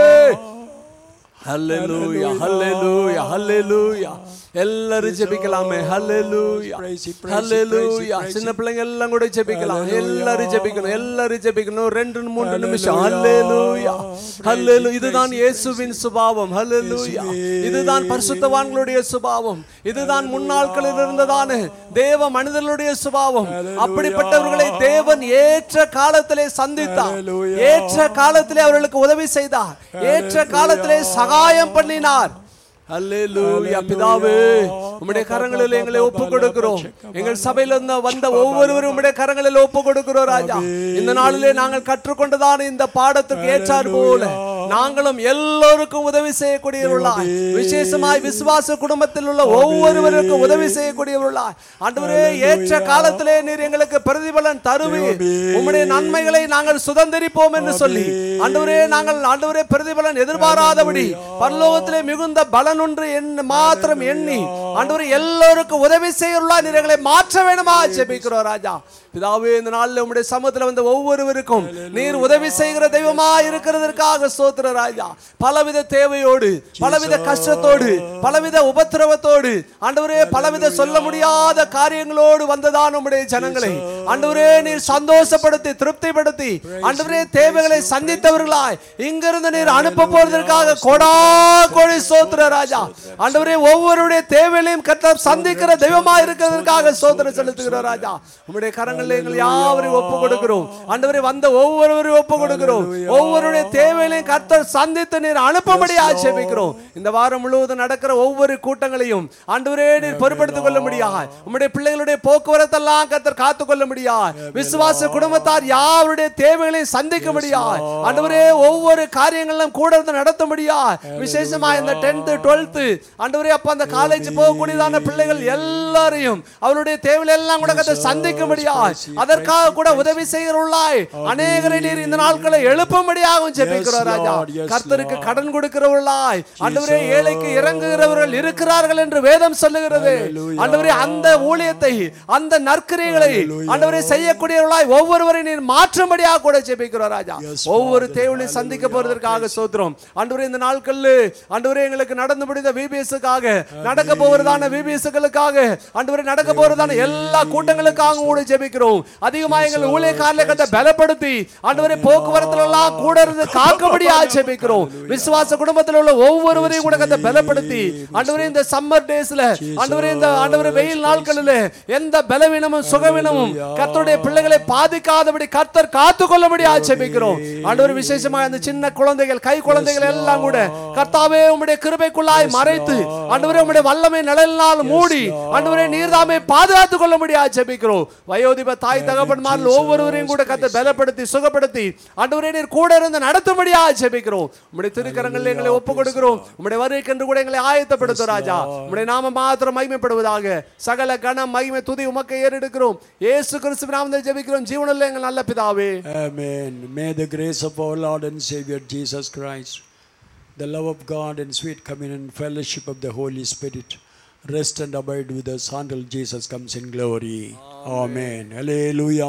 ஹalleluya ஹalleluya ஹalleluya எல்லாரும் ஜெபிக்கலாமே ஹalleluya ஹalleluya சின்ன பிள்ளைங்க எல்லாம் கூட ஜெபிக்கலாம் எல்லாரும் ஜெபிக்கணும் எல்லாரும் ஜெபிக்கணும் ரெண்டு மூன்று நிமிஷம் ஹalleluya ஹalleluya இதுதான் இயேசுவின் சுபாவம் ஹalleluya இதுதான் பரிசுத்தவான்களுடைய சுபாவம் இதுதான் முன்னாட்களில் இருந்ததான தேவ மனிதர்களுடைய சுபாவம் அப்படிப்பட்டவர்களை தேவன் ஏற்ற காலத்திலே சந்தித்தார் ஏற்ற காலத்திலே அவர்களுக்கு உதவி செய்தார் ஏற்ற காலத்திலே சகாயம் பண்ணினார் அல்லேலூயா பிதாவே உம்முடைய கரங்களில் எங்களை ஒப்பு கொடுக்கிறோம் எங்கள் சபையில இருந்து வந்த ஒவ்வொருவரும் உம்முடைய கரங்களில் ஒப்பு கொடுக்கிறோம் ராஜா இந்த நாளிலே நாங்கள் கற்றுக்கொண்டதான இந்த பாடத்துக்கு ஏற்றார் போல நாங்களும் எல்லோருக்கும் உதவி செய்யக்கூடியவர்களாய் விசேஷமாய் விசுவாச குடும்பத்தில் உள்ள ஒவ்வொருவருக்கும் உதவி செய்யக்கூடியவர்களாய் ஆண்டவரே ஏற்ற காலத்திலே நீர் எங்களுக்கு பிரதிபலன் தருவீர் உம்முடைய நன்மைகளை நாங்கள் சுதந்திரிப்போம் என்று சொல்லி ஆண்டவரே நாங்கள் ஆண்டவரே பிரதிபலன் எதிர்பாராதபடி பரலோகத்திலே மிகுந்த பலன் ஒன்று எண்ண மாத்திரம் எண்ணி ஆண்டவரே எல்லோருக்கும் உதவி செய்யறா நீர் எங்களை மாற்ற வேணுமா ஜெபிக்கிறோம் ராஜா பிதாவே இந்த நாளில் உம்முடைய சமூகத்தில் வந்த ஒவ்வொருவருக்கும் நீர் உதவி செய்கிற தெய்வமா இருக்கிறதற்காக ஸ்தோத்திர ராஜா பலவித தேவையோடு பலவித கஷ்டத்தோடு பலவித உபத்திரவத்தோடு ஆண்டவரே பலவித சொல்ல முடியாத காரியங்களோடு வந்ததான் உம்முடைய ஜனங்களை ஆண்டவரே நீர் சந்தோஷப்படுத்தி திருப்திப்படுத்தி ஆண்டவரே தேவைகளை சந்தித்தவர்களாய் இங்கிருந்து நீர் அனுப்ப போவதற்காக கொடா கோடி ஸ்தோத்திர ராஜா ஆண்டவரே ஒவ்வொருடைய தேவைகளையும் கர்த்தர் சந்திக்கிற தெய்வமா இருக்கிறதற்காக ஸ்தோத்திரம் செலுத்துகிற ராஜா உம்முடைய கரங்களில் எங்கள் யாவரையும் ஒப்பு கொடுக்கிறோம் ஆண்டவரே வந்த ஒவ்வொருவரையும் ஒப்பு கொடுக்கிறோம் ஒவ்வொருடைய தேவைகளையும் கர்த்தர் சந்தித்து நீர் அனுப்பும்படி ஆட்சேபிக்கிறோம் இந்த வாரம் முழுவதும் நடக்கிற ஒவ்வொரு கூட்டங்களையும் ஆண்டவரே நீர் பொறுப்படுத்திக் கொள்ள முடியாது உம்முடைய பிள்ளைகளுடைய போக்குவரத்தெல்லாம் கர்த்தர் காத்துக் கொள்ள முடியாது விசுவாச குடும்பத்தார் யாருடைய தேவைகளையும் சந்திக்க முடியாது ஆண்டவரே ஒவ்வொரு காரியங்களும் கூட இருந்து நடத்த முடியாது விசேஷமா இந்த டென்த்து டுவெல்த்து ஆண்டவரே அப்ப அந்த காலேஜ் போகக்கூடியதான பிள்ளைகள் எல்லாரையும் அவருடைய தேவைகள் எல்லாம் கூட கர்த்தர் சந்திக்க முடியாது அதற்காக கூட உதவி செய்கிறவர்களாய் அநேகரை நீர் இந்த நாட்களை எழுப்பும்படியாகவும் ஜெபிக்கிறோம் ராஜா கர்த்தருக்கு கடன் கொடுக்கிறவர்களாய் ஆண்டவரே ஏழைக்கு இறங்குகிறவர்கள் இருக்கிறார்கள் என்று வேதம் சொல்லுகிறது ஆண்டவரே அந்த ஊழியத்தை அந்த நற்கிரியைகளை ஆண்டவரே செய்யக்கூடியவர்களாய் ஒவ்வொருவரை நீர் மாற்றும்படியாக கூட ஜெபிக்கிறோம் ராஜா ஒவ்வொரு தேவையும் சந்திக்க போறதற்காக சோத்திரம் ஆண்டவரே இந்த நாட்கள்ல ஆண்டவரே எங்களுக்கு நடந்து முடிந்த விபிஎஸ்க்காக நடக்க போகிறதான விபிஎஸ்களுக்காக ஆண்டவரே நடக்க போறதான எல்லா கூட்டங்களுக்காக கூட ஜெபிக்கிறோம் அதிகமா எங்கள் ஊழியக்காரர்களை கத்த பலப்படுத்தி ஆண்டவரே போக்குவரத்துல எல்லாம் கூட இருந்து காக்கபடியா ஜெபிக்கிறோம் விசுவாச குடும்பத்தில் உள்ள ஒவ்வொருவரையும் கூட கத்த பலப்படுத்தி ஆண்டவரே இந்த சம்மர் டேஸ்ல ஆண்டவரே இந்த ஆண்டவரே வெயில் நாட்களில் எந்த பலவீனமும் சுகவீனமும் கர்த்தருடைய பிள்ளைகளை பாதிக்காதபடி கர்த்தர் காத்துக்கொள்ளபடி ஆட்சேபிக்கிறோம் ஆண்டவர் விசேஷமா அந்த சின்ன குழந்தைகள் கை குழந்தைகள் எல்லாம் கூட கர்த்தாவே உம்முடைய கிருபைக்குள்ளாய் மறைத்து ஆண்டவரே உம்முடைய வல்லமை நிழலினால் மூடி ஆண்டவரே நீர்தாமே பாதுகாத்துக் கொள்ள முடியாது ஜெபிக்கிறோம் வயோதிப தாய் தகப்பன்மார்கள் ஒவ்வொருவரையும் கூட கத்த பலப்படுத்தி சுகப்படுத்தி ஆண்டவரே நீர் கூட இருந்து நடத்தும்படியா ஜெபிக்கிறோம் உம்முடைய திருக்கரங்களில் எங்களை ஒப்பு கொடுக்கிறோம் உம்முடைய வருகைக்கென்று கூட எங்களை ஆயத்தப்படுத்தும் ராஜா உம்முடைய நாம மாத்திரம் மகிமைப்படுவதாக சகல கணம் மகிமை துதி உமக்கை ஏறெடுக்கிறோம் இயேசு கிறிஸ்து நாமத்தில் ஜெபிக்கிறோம் ஜீவனில் எங்கள் நல்ல பிதாவே Amen. May the grace of our Lord and Savior Jesus Christ, the love of God and sweet communion and fellowship of the Holy Spirit rest and abide with us until Jesus comes in glory. Amen. Hallelujah.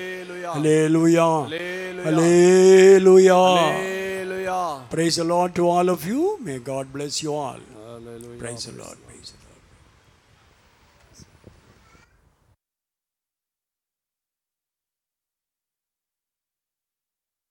Hallelujah. Hallelujah. Hallelujah. Praise the Lord to all of you. May God bless you all. Praise the Lord.